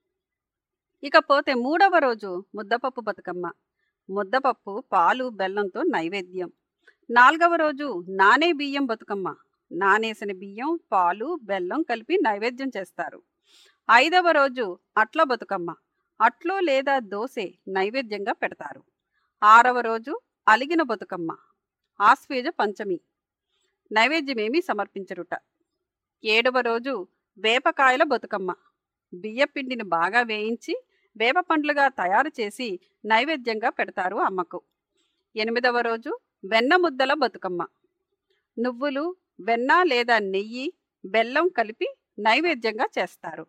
ఇకపోతే మూడవ రోజు ముద్దపప్పు బతుకమ్మ ముద్దపప్పు పాలు బెల్లంతో నైవేద్యం నాలుగవ రోజు నానే బియ్యం బతుకమ్మ నానేసిన బియ్యం పాలు బెల్లం కలిపి నైవేద్యం చేస్తారు ఐదవ రోజు అట్ల బతుకమ్మ అట్లు లేదా దోసె నైవేద్యంగా పెడతారు ఆరవ రోజు అలిగిన బతుకమ్మ ఆశ్వేజ పంచమి నైవేద్యమేమీ సమర్పించరుట ఏడవ రోజు వేపకాయల బతుకమ్మ బియ్యపిండిని బాగా వేయించి వేప పండ్లుగా తయారు చేసి నైవేద్యంగా పెడతారు అమ్మకు ఎనిమిదవ రోజు వెన్న ముద్దల బతుకమ్మ నువ్వులు వెన్న లేదా నెయ్యి బెల్లం కలిపి నైవేద్యంగా చేస్తారు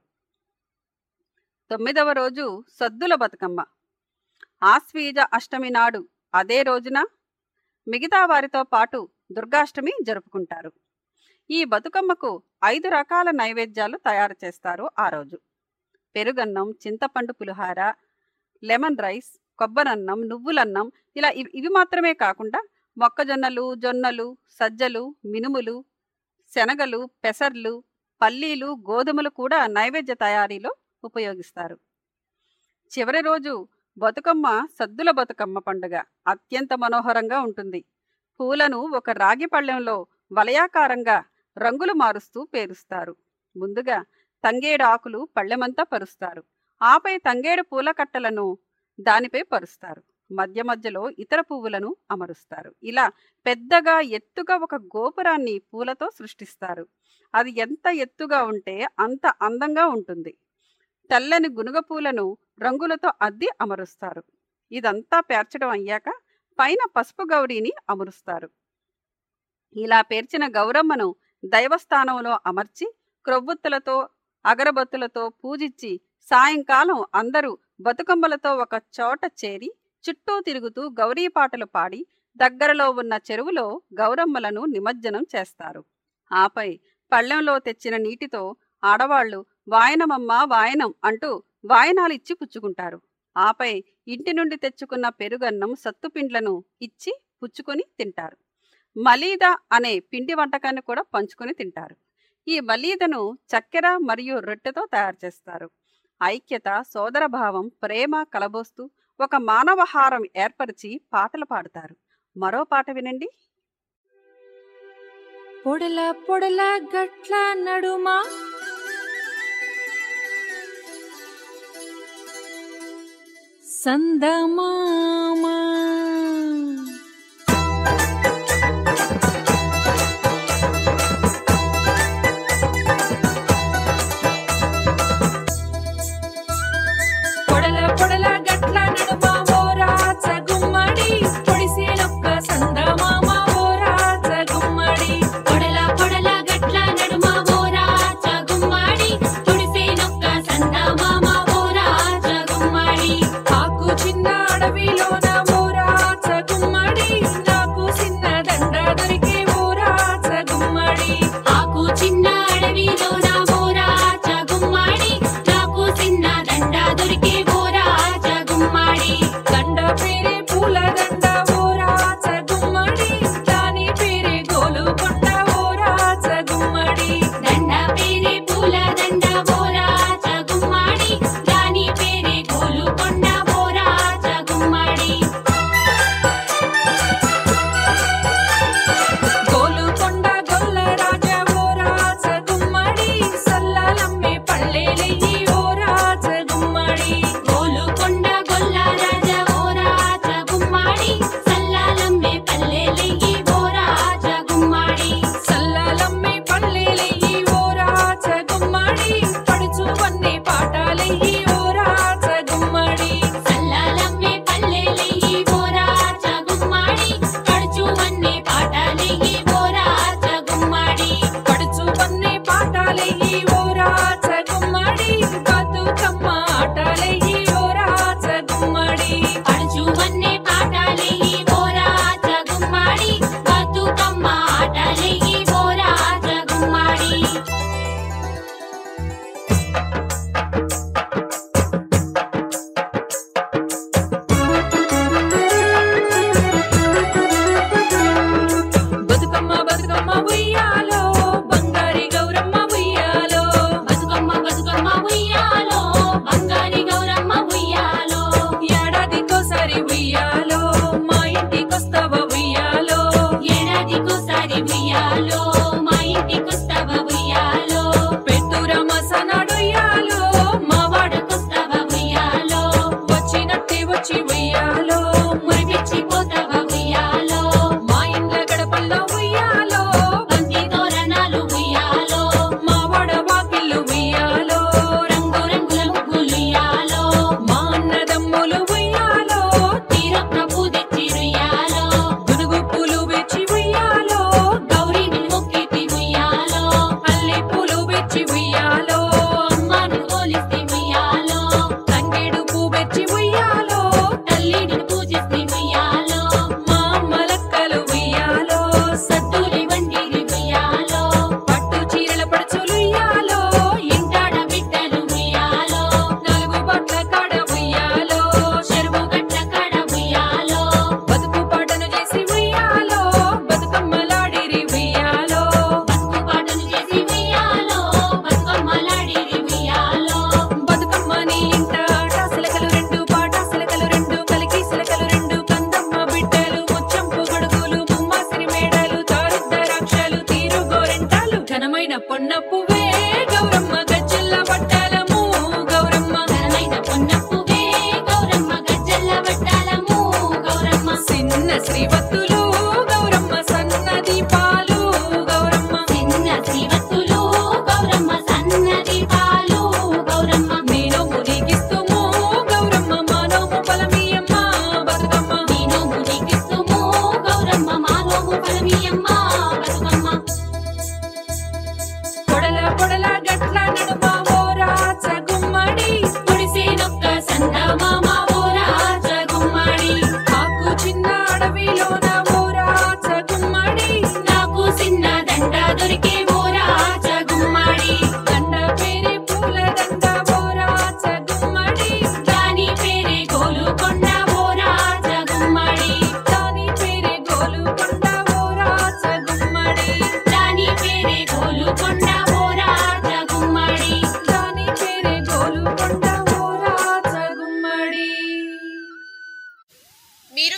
తొమ్మిదవ రోజు సద్దుల బతుకమ్మ ఆశ్వీజ అష్టమి నాడు అదే రోజున మిగతా వారితో పాటు దుర్గాష్టమి జరుపుకుంటారు ఈ బతుకమ్మకు ఐదు రకాల నైవేద్యాలు తయారు చేస్తారు ఆ రోజు పెరుగన్నం చింతపండు పులిహార లెమన్ రైస్ కొబ్బరన్నం నువ్వులన్నం ఇలా ఇవి ఇవి మాత్రమే కాకుండా మొక్కజొన్నలు జొన్నలు సజ్జలు మినుములు శనగలు పెసర్లు పల్లీలు గోధుమలు కూడా నైవేద్య తయారీలో ఉపయోగిస్తారు చివరి రోజు బతుకమ్మ సద్దుల బతుకమ్మ పండుగ అత్యంత మనోహరంగా ఉంటుంది పూలను ఒక రాగి పళ్ళెంలో వలయాకారంగా రంగులు మారుస్తూ పేరుస్తారు ముందుగా తంగేడు ఆకులు పళ్ళెమంతా పరుస్తారు ఆపై తంగేడు పూల కట్టలను దానిపై పరుస్తారు మధ్య మధ్యలో ఇతర పువ్వులను అమరుస్తారు ఇలా పెద్దగా ఎత్తుగా ఒక గోపురాన్ని పూలతో సృష్టిస్తారు అది ఎంత ఎత్తుగా ఉంటే అంత అందంగా ఉంటుంది తెల్లని గునుగపూలను రంగులతో అద్ది అమరుస్తారు ఇదంతా పేర్చడం అయ్యాక పైన పసుపు గౌరీని అమరుస్తారు ఇలా పేర్చిన గౌరమ్మను దైవస్థానంలో అమర్చి క్రొవ్వొత్తులతో అగరబత్తులతో పూజించి సాయంకాలం అందరూ బతుకమ్మలతో ఒక చోట చేరి చుట్టూ తిరుగుతూ గౌరీ పాటలు పాడి దగ్గరలో ఉన్న చెరువులో గౌరమ్మలను నిమజ్జనం చేస్తారు ఆపై పళ్ళెంలో తెచ్చిన నీటితో ఆడవాళ్లు వాయనమమ్మ వాయనం అంటూ వాయనాలు ఇచ్చి పుచ్చుకుంటారు ఆపై ఇంటి నుండి తెచ్చుకున్న పెరుగన్నం సత్తుపిండ్లను ఇచ్చి పుచ్చుకొని తింటారు మలీద అనే పిండి వంటకాన్ని కూడా పంచుకొని తింటారు ఈ మలీదను చక్కెర మరియు రొట్టెతో తయారు చేస్తారు ఐక్యత సోదరభావం ప్రేమ కలబోస్తూ ఒక మానవహారం ఏర్పరిచి పాటలు పాడతారు మరో పాట వినండి పొడల పొడల గట్ల నడుమా సందమామా పొడల పొడల గట్ల నడుమా ఓరాచ గుమ్మడి పొడిసేలొక్క సందమామ ఓరాచ గుమ్మడి పొడల పొడల గట్ల నడుమ ఓరాచ గుమ్మడి తుడిసేనొక్క సందమామ ఓరాచ గుమ్మడి ఆకు చిన్న అడవిలోన ఓరాచ గుమ్మడి నాకు చిన్న దండ దొరికే ఓరాచ గుమ్మడి ఆకు చిన్న అడవిలోన ఓరాచ గుమ్మడి నాకు చిన్న దండ దొరికే ఓరాచ గుమ్మడి దండ పేరే పూల దండ ఓరాచ గుమ్మడి దాని పేరే గోలుకొండ ఓరాచ గుమ్మడి దండ పేరే పూల దండ ఓరాచ గుమ్మడి దాని పేరే గోలుకొండ ఓరాచ గుమ్మడి గోలుకొండ గొల్ల రాజ ఓరాచ గుమ్మడి సల్లలమ్మే పల్లెలెయ్యి ఓరాచ గుమ్మడి గోలుకొండ గొల్ల రాజ ఓరాచ గుమ్మడి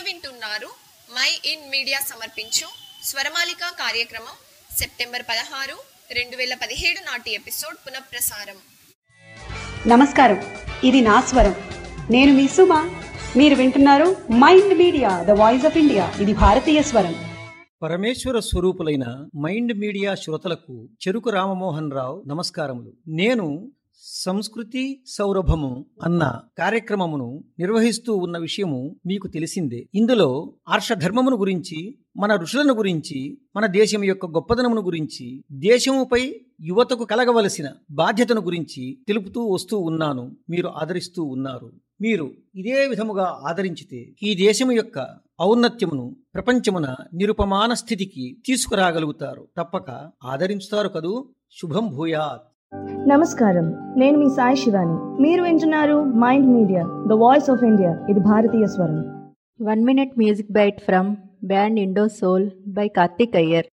వింటున్నారు మై ఇన్ మీడియా సమర్పించు స్వరమాలిక కార్యక్రమం సెప్టెంబర్ పదహారు రెండు వేల పదిహేడు నాటి ఎపిసోడ్ పునఃప్రసారం నమస్కారం ఇది నా స్వరం నేను మీ సుమ మీరు వింటున్నారు Mind Media the voice of India ఇది భారతీయ స్వరం పరమేశ్వర స్వరూపులైన మైండ్ మీడియా శ్రోతలకు చెరుకు రామమోహన్ రావు నమస్కారములు నేను సంస్కృతి సౌరభము అన్న కార్యక్రమమును నిర్వహిస్తూ ఉన్న విషయము మీకు తెలిసిందే ఇందులో ఆర్షధర్మమును గురించి మన ఋషులను గురించి మన దేశం యొక్క గొప్పదనమును గురించి దేశముపై యువతకు కలగవలసిన బాధ్యతను గురించి తెలుపుతూ వస్తూ ఉన్నాను మీరు ఆదరిస్తూ ఉన్నారు మీరు ఇదే విధముగా ఆదరించితే ఈ దేశము యొక్క ఔన్నత్యమును ప్రపంచమున నిరుపమాన స్థితికి తీసుకురాగలుగుతారు తప్పక ఆదరించుతారు కదూ శుభం భూయాత్ నమస్కారం నేను మీ సాయి శివాని మీరు వింటున్నారు Mind Media the voice of India ఇది భారతీయ స్వరం one minute music bite from band Indo Soul by Karthik Iyer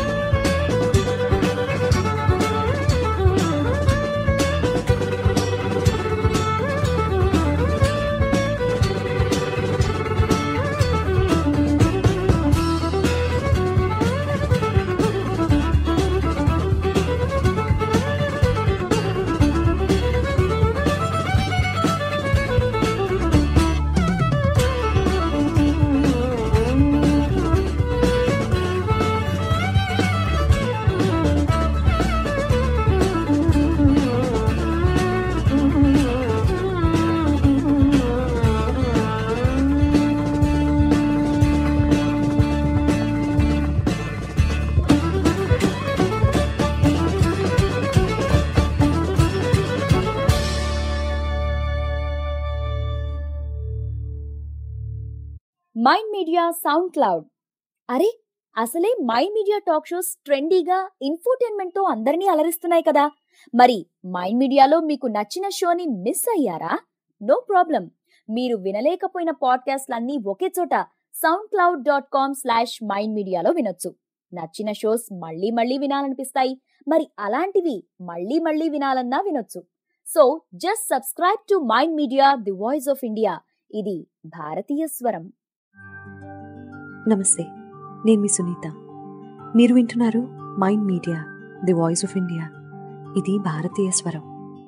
Mind Media SoundCloud అరే అసలే మైండ్ మీడియా టాక్ షోస్ ట్రెండీగా ఇన్ఫోటైన్మెంట్ తో అందరినీ అలరిస్తున్నాయి కదా మరి మైండ్ మీడియాలో మీకు నచ్చిన షోని మిస్ అయ్యారా నో ప్రాబ్లం మీరు వినలేకపోయిన పాడ్కాస్ట్లన్నీ ఒకే చోట SoundCloud dot com slash Mind మీడియాలో వినొచ్చు నచ్చిన షోస్ మళ్ళీ మళ్ళీ వినాలనిపిస్తాయి మరి అలాంటివి మళ్ళీ మళ్ళీ వినాలన్నా వినొచ్చు so just subscribe to Mind media the voice of India ఇది భారతీయ స్వరం నమస్తే నేను మీ సునీత మీరు వింటున్నారు Mind media the voice of India ఇది భారతీయ స్వరం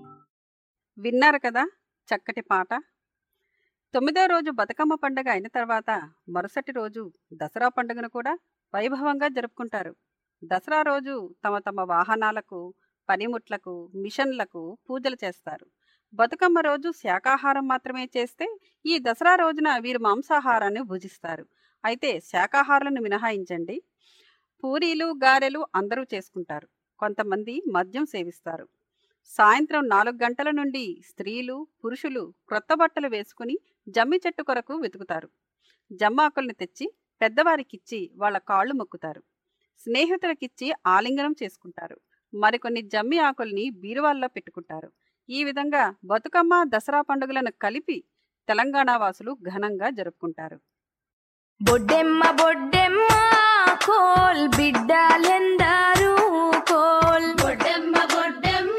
విన్నారు కదా చక్కటి పాట తొమ్మిదో రోజు బతుకమ్మ పండుగ అయిన తర్వాత మరుసటి రోజు దసరా పండుగను కూడా వైభవంగా జరుపుకుంటారు దసరా రోజు తమ తమ వాహనాలకు పనిముట్లకు మిషన్లకు పూజలు చేస్తారు బతుకమ్మ రోజు శాకాహారం మాత్రమే చేస్తే ఈ దసరా రోజున వీరు మాంసాహారాన్ని భుజిస్తారు అయితే శాకాహారాలను మినహాయించండి పూరీలు గారెలు అందరూ చేసుకుంటారు కొంతమంది మద్యం సేవిస్తారు సాయంత్రం నాలుగు గంటల నుండి స్త్రీలు పురుషులు క్రొత్త బట్టలు వేసుకుని జమ్మి చెట్టు కొరకు వెతుకుతారు జమ్మాకుల్ని తెచ్చి పెద్దవారికిచ్చి వాళ్ళ కాళ్ళు మొక్కుతారు స్నేహితులకిచ్చి ఆలింగనం చేసుకుంటారు మరికొన్ని జమ్మి ఆకుల్ని బీరువాల్లో పెట్టుకుంటారు ఈ విధంగా బతుకమ్మ దసరా పండుగలను కలిపి తెలంగాణ వాసులు ఘనంగా జరుపుకుంటారు బొడ్డెమ్మ బొడ్డెమ్మ కోల్ బిడ్డలెందరూ కోల్ బొడ్డెమ్మ బొడ్డెమ్మ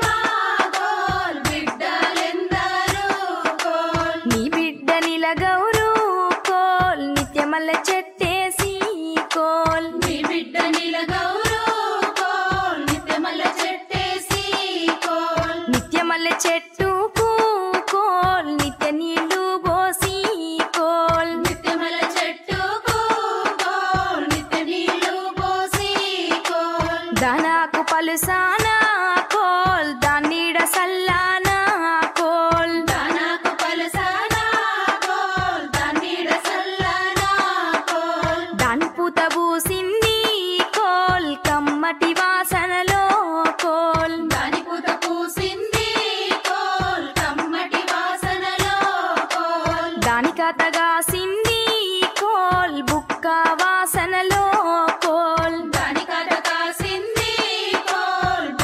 కోల్ బిడ్డలెందరూ కోల్ నీ బిడ్డ నిలగౌరు కోల్ నిత్యమల్ల చెట్టేసి కోల్ నీ బిడ్డ నిలగౌరు కోల్ నిత్యమల్ల చెట్టేసి కోల్ నిత్యమల్ల చెట్టుకు కోల్ నిత్య నీళ్లు పోసి కోల్ నిత్యమల్ల చెట్టుకు కోల్ నిత్య నీళ్లు పోసి కోల్ దానాకు పలుసానా కోల్ దాన్నీడ సల్లానా కోల్ దానాకు పలుసానా కోల్ దాన్నీడ సల్లానా కోల్ దాని పూత పూసింది కోల్ కమ్మటి వాసనలో కోల్ దాని పూత పూసింది కోల్ కమ్మటి వాసనలో కోల్ దాని కథగాసింది కోల్ బుక్క వాసనలో కోల్ దాని కథ కాసింది కోల్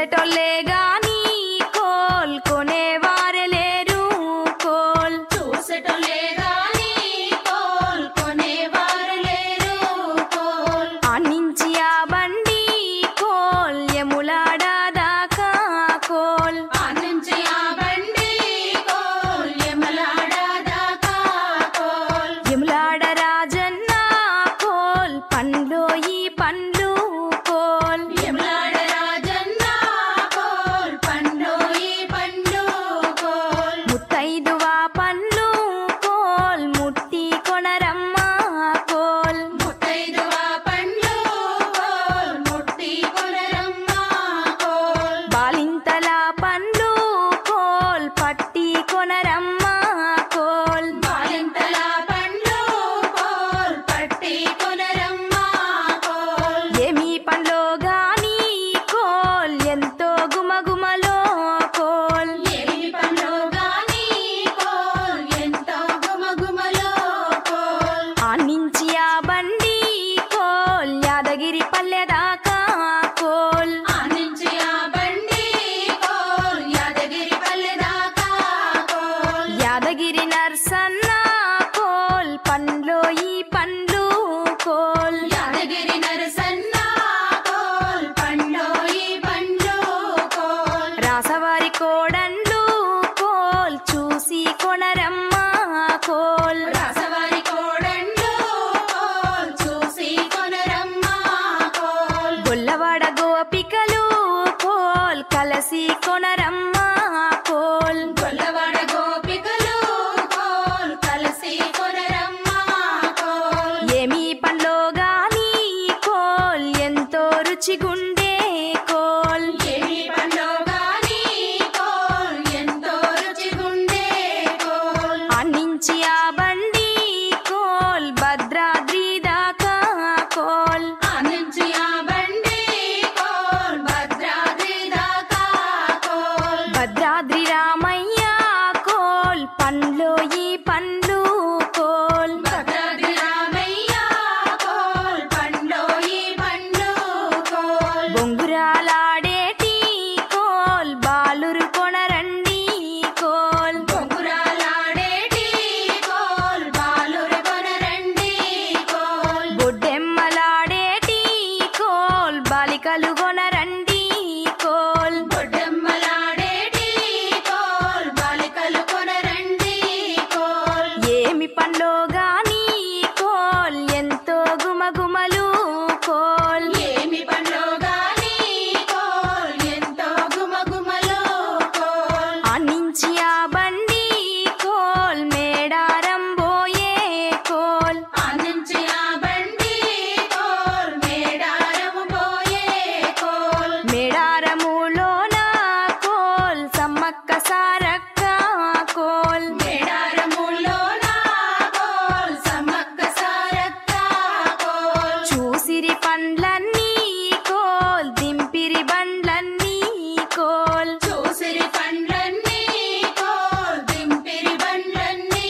చూసేటోళ్ళే గాని కోల్ కొనేవారే లేరు కోల్ చూసేటోళ్ళే గాని కోల్ కొనేవారు లేరు కోల్ ఆనించి ఆ బండి కోల్ ఎములాడ దాకా కోల్ ఆనించి ఆ బండి కోల్ యమలాడ దాకా కోల్ ఎములాడ రాజన్న కోల్ పండ్లు ఈ పండ్లు కోల్ యమలాడ రాజన్న కోల్ పండు ఈ పండు కోల్ ముత్తైదువా పండ్లు కోల్ ముట్టి కొనరమ్మ కోల్ ముత్తైదువ పండ్లు కోల్ ముట్టి కొనరమ్మ కోల్ బాలింతల పండ్లు కోల్ పట్టి కొనరమ్మ కోల్ బాలింతల పండ్లు కోల్ పట్టి కొనరమ్మ కోల్ ఏమి పండ్లో గాని కోల్ ఎంతో గుమగుమలో కోల్ ఏమి పండ్లో గాని కోల్ ఎంతో గుమగుమలో కోల్ ఆనించి ఆ బండి కోల్ యాదగిరి పల్లె దాకా కోల్ ఆనించి ఆ బండి కోల్ యాదగిరి పల్లె దాకా కోల్ యాదగిరి నర్సన్న కోల్ పండ్లో ఈ పండ్లు కోల్ యాదగిరి నరసన్న కోల్ పండ్లో ఈ పండ్లు కోల్ రాసవారి కోడండ్లు కోల్ చూసి కొనరమ్మ కోల్ రాసవారి కోడండ్లు కోల్ చూసి కొనరమ్మ కోల్ గొల్లవాడ గోపికలు కోల్ కలసి కొనరమ్మ కోల్ గొల్లవాడ గోపికలు కోల్ కలిసి కొనరమ్మ కోల్ ఏమి పండ్లో గాని కోల్ ఎంతో రుచిగుండే కోల్ ఏమి పండ్లో గాని కోల్ ఎంతో రుచిగుండే కోల్ ఆనించి ఆ బండి కోల్ భద్రాద్రి దాకా కోల్ ఆనించి ఆ బండి కోల్ భద్రాద్రి దాకా కోల్ భద్రాద్రి రామయ్య కోల్ పండ్లు ఈ పండ్లు కోల్ భద్రాద్రి రామయ్య కోల్ పండ్లో ఈ పండ్లు కోల్ బొంగురాలాడేటి కోల్ బాలురు కొనరండి కోల్ బొంగురాలాడేటి కోల్ బాలురు కొనరండి కోల్ బొడ్డెమ్మలాడేటి కోల్ బాలికలు కొనరండి కోల్ బొడ్డెమ్మలాడేటి కోల్ బాలికలు కొనరండి కోల్ ఏమి పండ్లో గాని కోల్ ఎంతో గుమగుమలు కోల్ ఏమి పండ్లో గాని కోల్ ఎంతో గుమగుమలో కోల్ ఆనించి ఆ బండి కోల్ మేడారం పోయే కోల్ ఆనించి ఆ బండి కోల్ మేడారము పోయే కోల్ మేడారములోన కోల్ సమ్మక్క సారక్క కోల్ మేడారములోన కోల్ సమ్మక్క సారక్క కోల్ చూసిరి పండ్లన్నీ కోల్ దింపిరి బండ్లన్నీ కోల్ చూసిరి పండ్లన్నీ కోల్ దింపిరి బండ్లన్నీ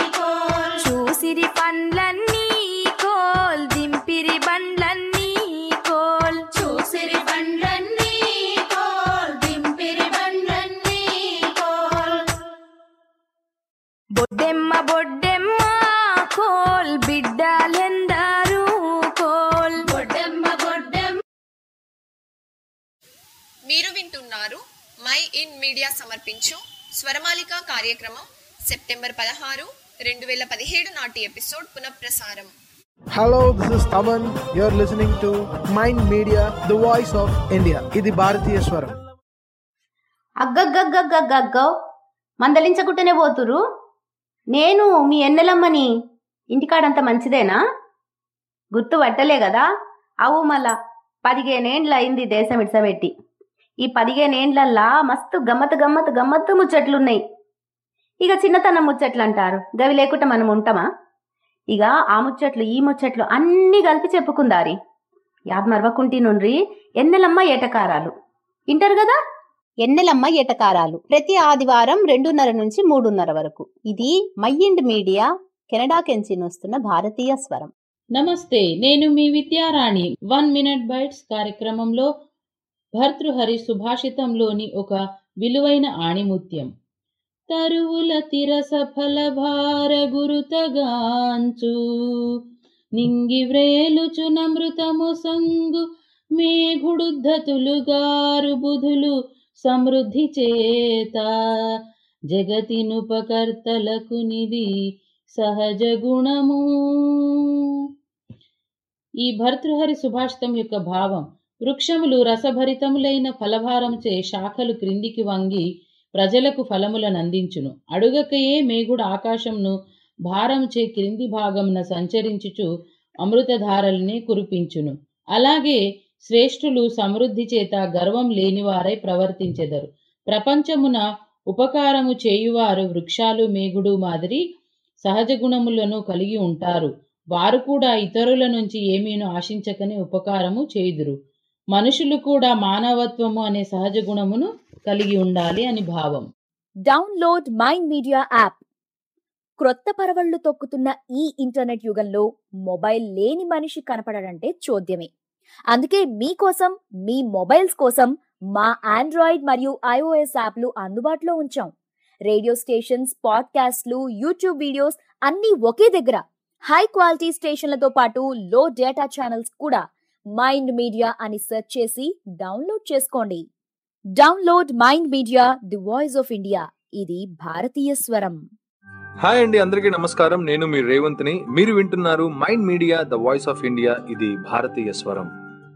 కోల్ చూసిరి పండ్లన్నీ కోల్ దింపిరి బండ్లన్నీ కోల్ చూసిరి బండ్లన్నీ కోల్ దింపిరి బండ్లన్నీ కోల్ బొడ్డెమ్మ బొడ్డెమ్మ కోల్ బిడ్డలెందరూ కోల్ బొడ్డెమ్మ బొడ్డెమ్మ మీరు వింటున్నారు మై ఇన్ మీడియా సమర్పించు స్వరమాలిక కార్యక్రమం సెప్టెంబర్ పదహారు రెండు వేల పదిహేడు నాటి ఎపిసోడ్ పునఃప్రసారం Hello, this is Taman. You're listening to Mind Media, the voice of India. ఇది భారతీయ స్వరం అగ్గగ్గగ్గగ్గగ్గో మందలించకుంటేనే పోతురు నేను మీ ఎన్నెలమ్మని ఇంటికాడంత మంచిదేనా గుర్తు పట్టలే కదా అవు మళ్ళా పదిహేనేండ్ల అయింది దేశం ఇడ్సబెట్టి ఈ పదిహేనేండ్లల్లా మస్తు గమ్మత్ గమ్మత్ గమ్మత్తు ముచ్చట్లున్నాయి ఇక చిన్నతనం ముచ్చట్లు అంటారు గవి లేకుండా మనం ఉంటామా ఇక ఆ ముచ్చట్లు ఈ ముచ్చట్లు అన్నీ కలిపి చెప్పుకుందారి యాద్ మరవకుంటి నుండ్రి ఎన్నెలమ్మ ఏటకారాలు వింటారు కదా ఎన్నెలమ్మ ఎటకారాలు ప్రతి ఆదివారం రెండున్నర నుంచి మూడున్నర వరకు ఇది మైండ్ మీడియా కెనడా కెంచి వస్తున్న భారతీయ స్వరం నమస్తే నేను మీ విద్యారాణి వన్ మినిట్ బైట్స్ కార్యక్రమంలో భర్తృహరి సుభాషితంలోని ఒక విలువైన ఆణిముత్యం తరువుల తిరస ఫలభార గురుతగాంచు నింగి వ్రేలుచు నమృతము సంగు మేఘుడుద్ధతులుగారు బుధులు సమృద్ధి చేత జగతినుపకర్తలకు నిధి సహజ గుణము ఈ భర్తృహరి సుభాషితం యొక్క భావం వృక్షములు రసభరితములైన ఫలభారంచే శాఖలు క్రిందికి వంగి ప్రజలకు ఫలములను అందించును అడుగకయే మేఘుడు ఆకాశంను భారంచే క్రింది భాగమున సంచరించుచు అమృతధారల్ని కురిపించును అలాగే శ్రేష్ఠులు సమృద్ధి చేత గర్వం లేనివారై ప్రవర్తించెదరు ప్రపంచమున ఉపకారము చేయువారు వృక్షాలు మేఘుడు మాదిరి సహజ గుణములను కలిగి ఉంటారు వారు కూడా ఇతరుల నుంచి ఏమీను ఆశించకనే ఉపకారము చేయుదురు మనుషులు కూడా మానవత్వము అనే సహజ గుణమును కలిగి ఉండాలి అని భావం డౌన్లోడ్ మైండ్ మీడియా యాప్ క్రొత్త పరవళ్లు తొక్కుతున్న ఈ ఇంటర్నెట్ యుగంలో మొబైల్ లేని మనిషి కనపడడంటే చోద్యమే అందుకే మీకోసం మీ మొబైల్స్ కోసం మా ఆండ్రాయిడ్ మరియు ఐఓఎస్ యాప్లు అందుబాటులో ఉంచాం రేడియో స్టేషన్స్ పాడ్కాస్ట్లు యూట్యూబ్ వీడియోస్ అన్నీ ఒకే దగ్గర హై క్వాలిటీ స్టేషన్లతో పాటు లో డేటా ఛానల్స్ కూడా మైండ్ మీడియా అని సెర్చ్ చేసి డౌన్లోడ్ చేసుకోండి download mind media the voice of India ఇది భారతీయ స్వరం హాయ్ అండి అందరికీ నమస్కారం నేను మీ రేవంత్ని మీరు వింటున్నారు Mind Media the voice of India ఇది భారతీయ స్వరం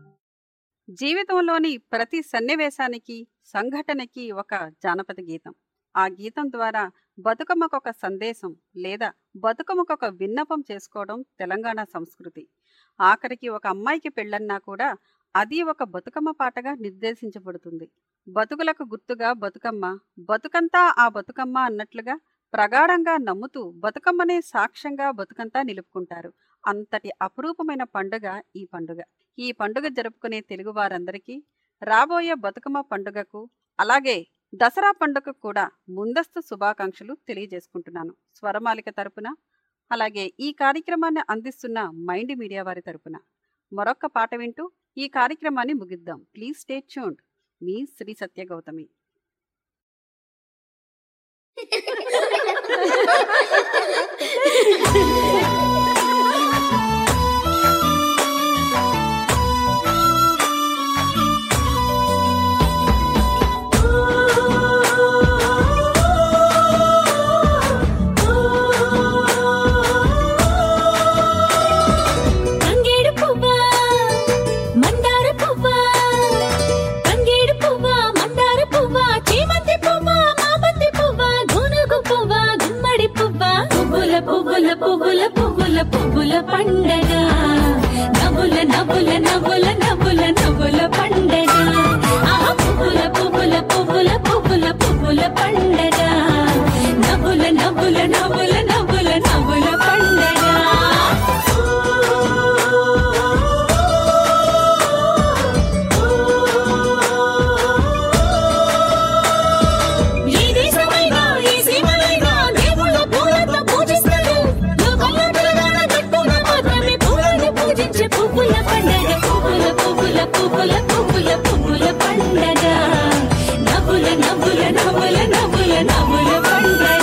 జీవితంలోని ప్రతి సన్నివేశానికి సంఘటనకి ఒక జానపద గీతం ఆ గీతం ద్వారా బతుకమ్మకు ఒక సందేశం లేదా బతుకమ్మకు ఒక విన్నపం చేసుకోవడం తెలంగాణ సంస్కృతి ఆఖరికి ఒక అమ్మాయికి పెళ్ళన్నా కూడా అది ఒక బతుకమ్మ పాటగా నిర్దేశించబడుతుంది బతుకులకు గుర్తుగా బతుకమ్మ బతుకంతా ఆ బతుకమ్మ అన్నట్లుగా ప్రగాఢంగా నమ్ముతూ బతుకమ్మనే సాక్ష్యంగా బతుకంతా నిలుపుకుంటారు అంతటి అపురూపమైన పండుగ ఈ పండుగ ఈ పండుగ జరుపుకునే తెలుగు వారందరికీ రాబోయే బతుకమ్మ పండుగకు అలాగే దసరా పండుగకు కూడా ముందస్తు శుభాకాంక్షలు తెలియజేసుకుంటున్నాను స్వరమాలిక తరపున అలాగే ఈ కార్యక్రమాన్ని అందిస్తున్న మైండ్ మీడియా వారి తరపున మరొక్క పాట వింటూ ఈ కార్యక్రమాన్ని ముగిద్దాం ప్లీజ్ స్టే ట్యూన్డ్ మీ శ్రీ సత్య గౌతమి తంగేడు పువ్వా మందార పువ్వా తంగేడు పువ్వా మందార పువ్వా చేమంతి పువ్వా మాబంతి పువ్వా గునుగు పువ్వా గుమ్మడి పువ్వా పువ్వుల పువ్వుల పువ్వుల పువ్వుల పువ్వుల పండగ నవ్వుల నవ్వుల నవ్వుల నవ్వుల నవ్వుల పండగ ఆహా పువ్వుల పువ్వుల పువ్వుల పువ్వుల పువ్వుల పండగ నవ్వుల నవ్వుల నవ్వుల నవ్వుల నవ్వుల పండగ ఏ దేశమైనా ఏ సీమలైనా దేవుళ్ళ పూలతో పూజిస్తారు లోకంలో తెలంగాణ గట్టున మాత్రమే పూలను పూజించే పువ్వుల పండగ పువ్వుల పువ్వుల పువ్వుల పువ్వుల పువ్వుల పండగ నవ్వుల నవ్వుల నవ్వుల నవ్వుల నవ్వుల పండగ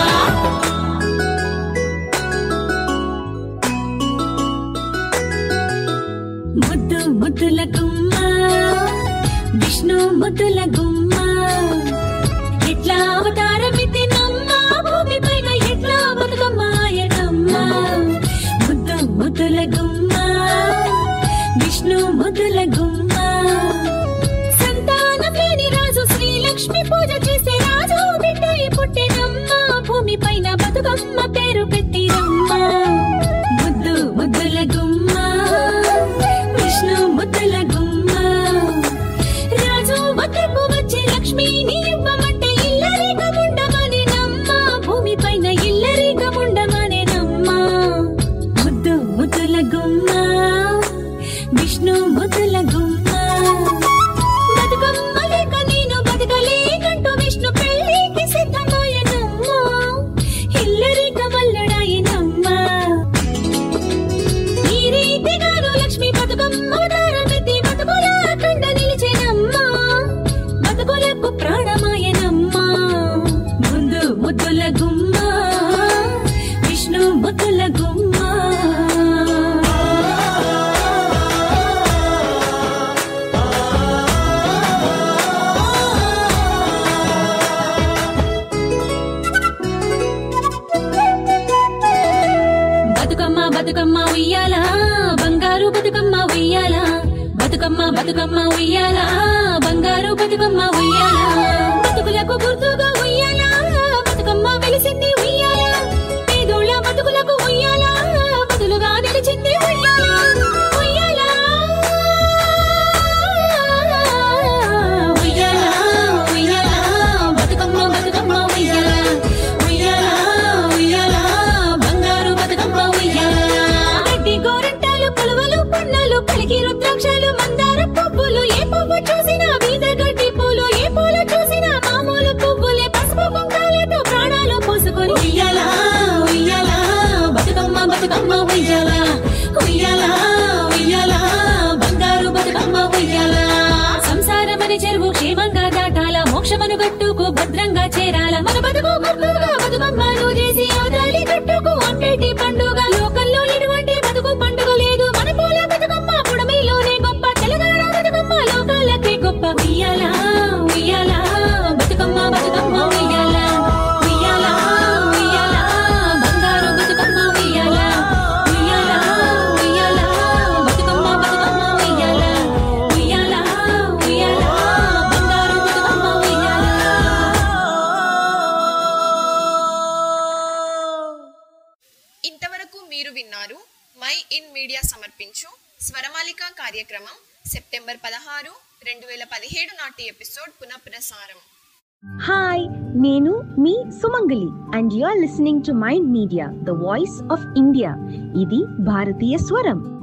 ముద్దు ముద్దుల గుమ్మ విష్ణు ముద్దుల గుమ్మ ఎట్లా అవతారమితి నమ్మ భూమి పైన ఎట్లా బతుకమ్మాయనమ్మ ముద్దు ముద్దుల గుమ్మ విష్ణు ముద్దుల గుమ్మ సంతానం లేని రాజు శ్రీలక్ష్మి పూజ చేసే రాజు బిడ్డ పుట్టినమ్మ భూమి పైన బతుకమ్మ పేరు పెట్టిరమ్మ ముద్దు ముద్దుల గుమ్మ విష్ణు ముద్దుల గుమ్మ రాజు వద్దకు వచ్చి లక్ష్మిని ఇవ్వమంటే ఇల్లరిక ఉండమని నమ్మ భూమి పైన ఇల్లరిక ఉండమని నమ్మ ముద్దు ముద్దుల గుమ్మ విష్ణు ముద్దుల గుమ్మ బతుకమ్మ లేక నేను బతకలేనంటూ విష్ణు పెళ్ళికి సిద్ధమాయనమ్మ ఇల్లరిక వల్లడాయనమ్మ ఈ రీతిగాను లక్ష్మి బతుకమ్మ అవతారమెత్తి బతుకుల కండ నిలిచెనమ్మ బతుకమ్మ ఉయ్యాల బంగారు బతుకమ్మ ఉయ్యాల బతుకమ్మ బతుకమ్మ ఉయ్యాల బంగారు బతుకమ్మ ఉయ్యాల బతుకులకు గుర్తుగా ఉయ్యాల బతుకమ్మ వెలిసింది ఉయ్యాల పేదోళ్ళ బతుకులకు ఉయ్యాల బదులుగా నిలిచింది ఉయ్యాల ఉయ్యాల ఉయ్యాల ఉయ్యాల బతుకమ్మ బతుకమ్మ ఉయ్యాల ఉయ్యాల ఉయ్యాల బంగారు బతుకమ్మ ఉయ్యాల గడ్డి గోరంటాలు పులవలు పన్నాలు కలిగి రుద్రాక్షలు మందార పువ్వులు ఏ పువ్వు చూసినా బీద గడ్డి పూలు ఏ పూలు చూసినా మామూలు పువ్వులే పసుపు కుంకాలతో ప్రాణాలు పోసుకొని ఉయ్యాల ఉయ్యాల బతుకమ్మ బతుకమ్మ ఉయ్యాల ఉయ్యాల ఉయ్యాల బంగారు బతుకమ్మ ఉయ్యాల సంసారమని చెరువు క్షేమంగా దాటాల మోక్షమను గట్టుకు భద్రంగా చేరాల మన బతుకు గుర్తుగా బతుకమ్మను చేసి అవతాలి కట్టుకు అంటేటి పండుగ లోకల్లో ఎటువంటి బతుకు పండుగ లేదు మన పూల బతుకమ్మ పుడమిలోనే గొప్ప తెలంగాణ బతుకమ్మ లోకాలకే గొప్ప ఉయ్యాల ఉయ్యాల బతుకమ్మ బతుకమ్మ ఉయ్యాల ఉయ్యాల ఉయ్యాల బంగారు బతుకమ్మ ఉయ్యాల ఉయ్యాల ఉయ్యాల బతుకమ్మ బతుకమ్మ ఉయ్యాల ఉయ్యాల ఉయ్యాల బంగారు బతుకమ్మ ఉయ్యాల ఇంతవరకు మీరు విన్నారు మై ఇన్ మీడియా సమర్పించు స్వరమాలిక కార్యక్రమం సెప్టెంబర్ పదహారు రెండు వేల పదిహేడు నాటి ఎపిసోడ్ పునఃప్రసారం హాయ్ నేను మీ Sumangali and you are listening to Mind Media the voice of India ఇది భారతీయ స్వరం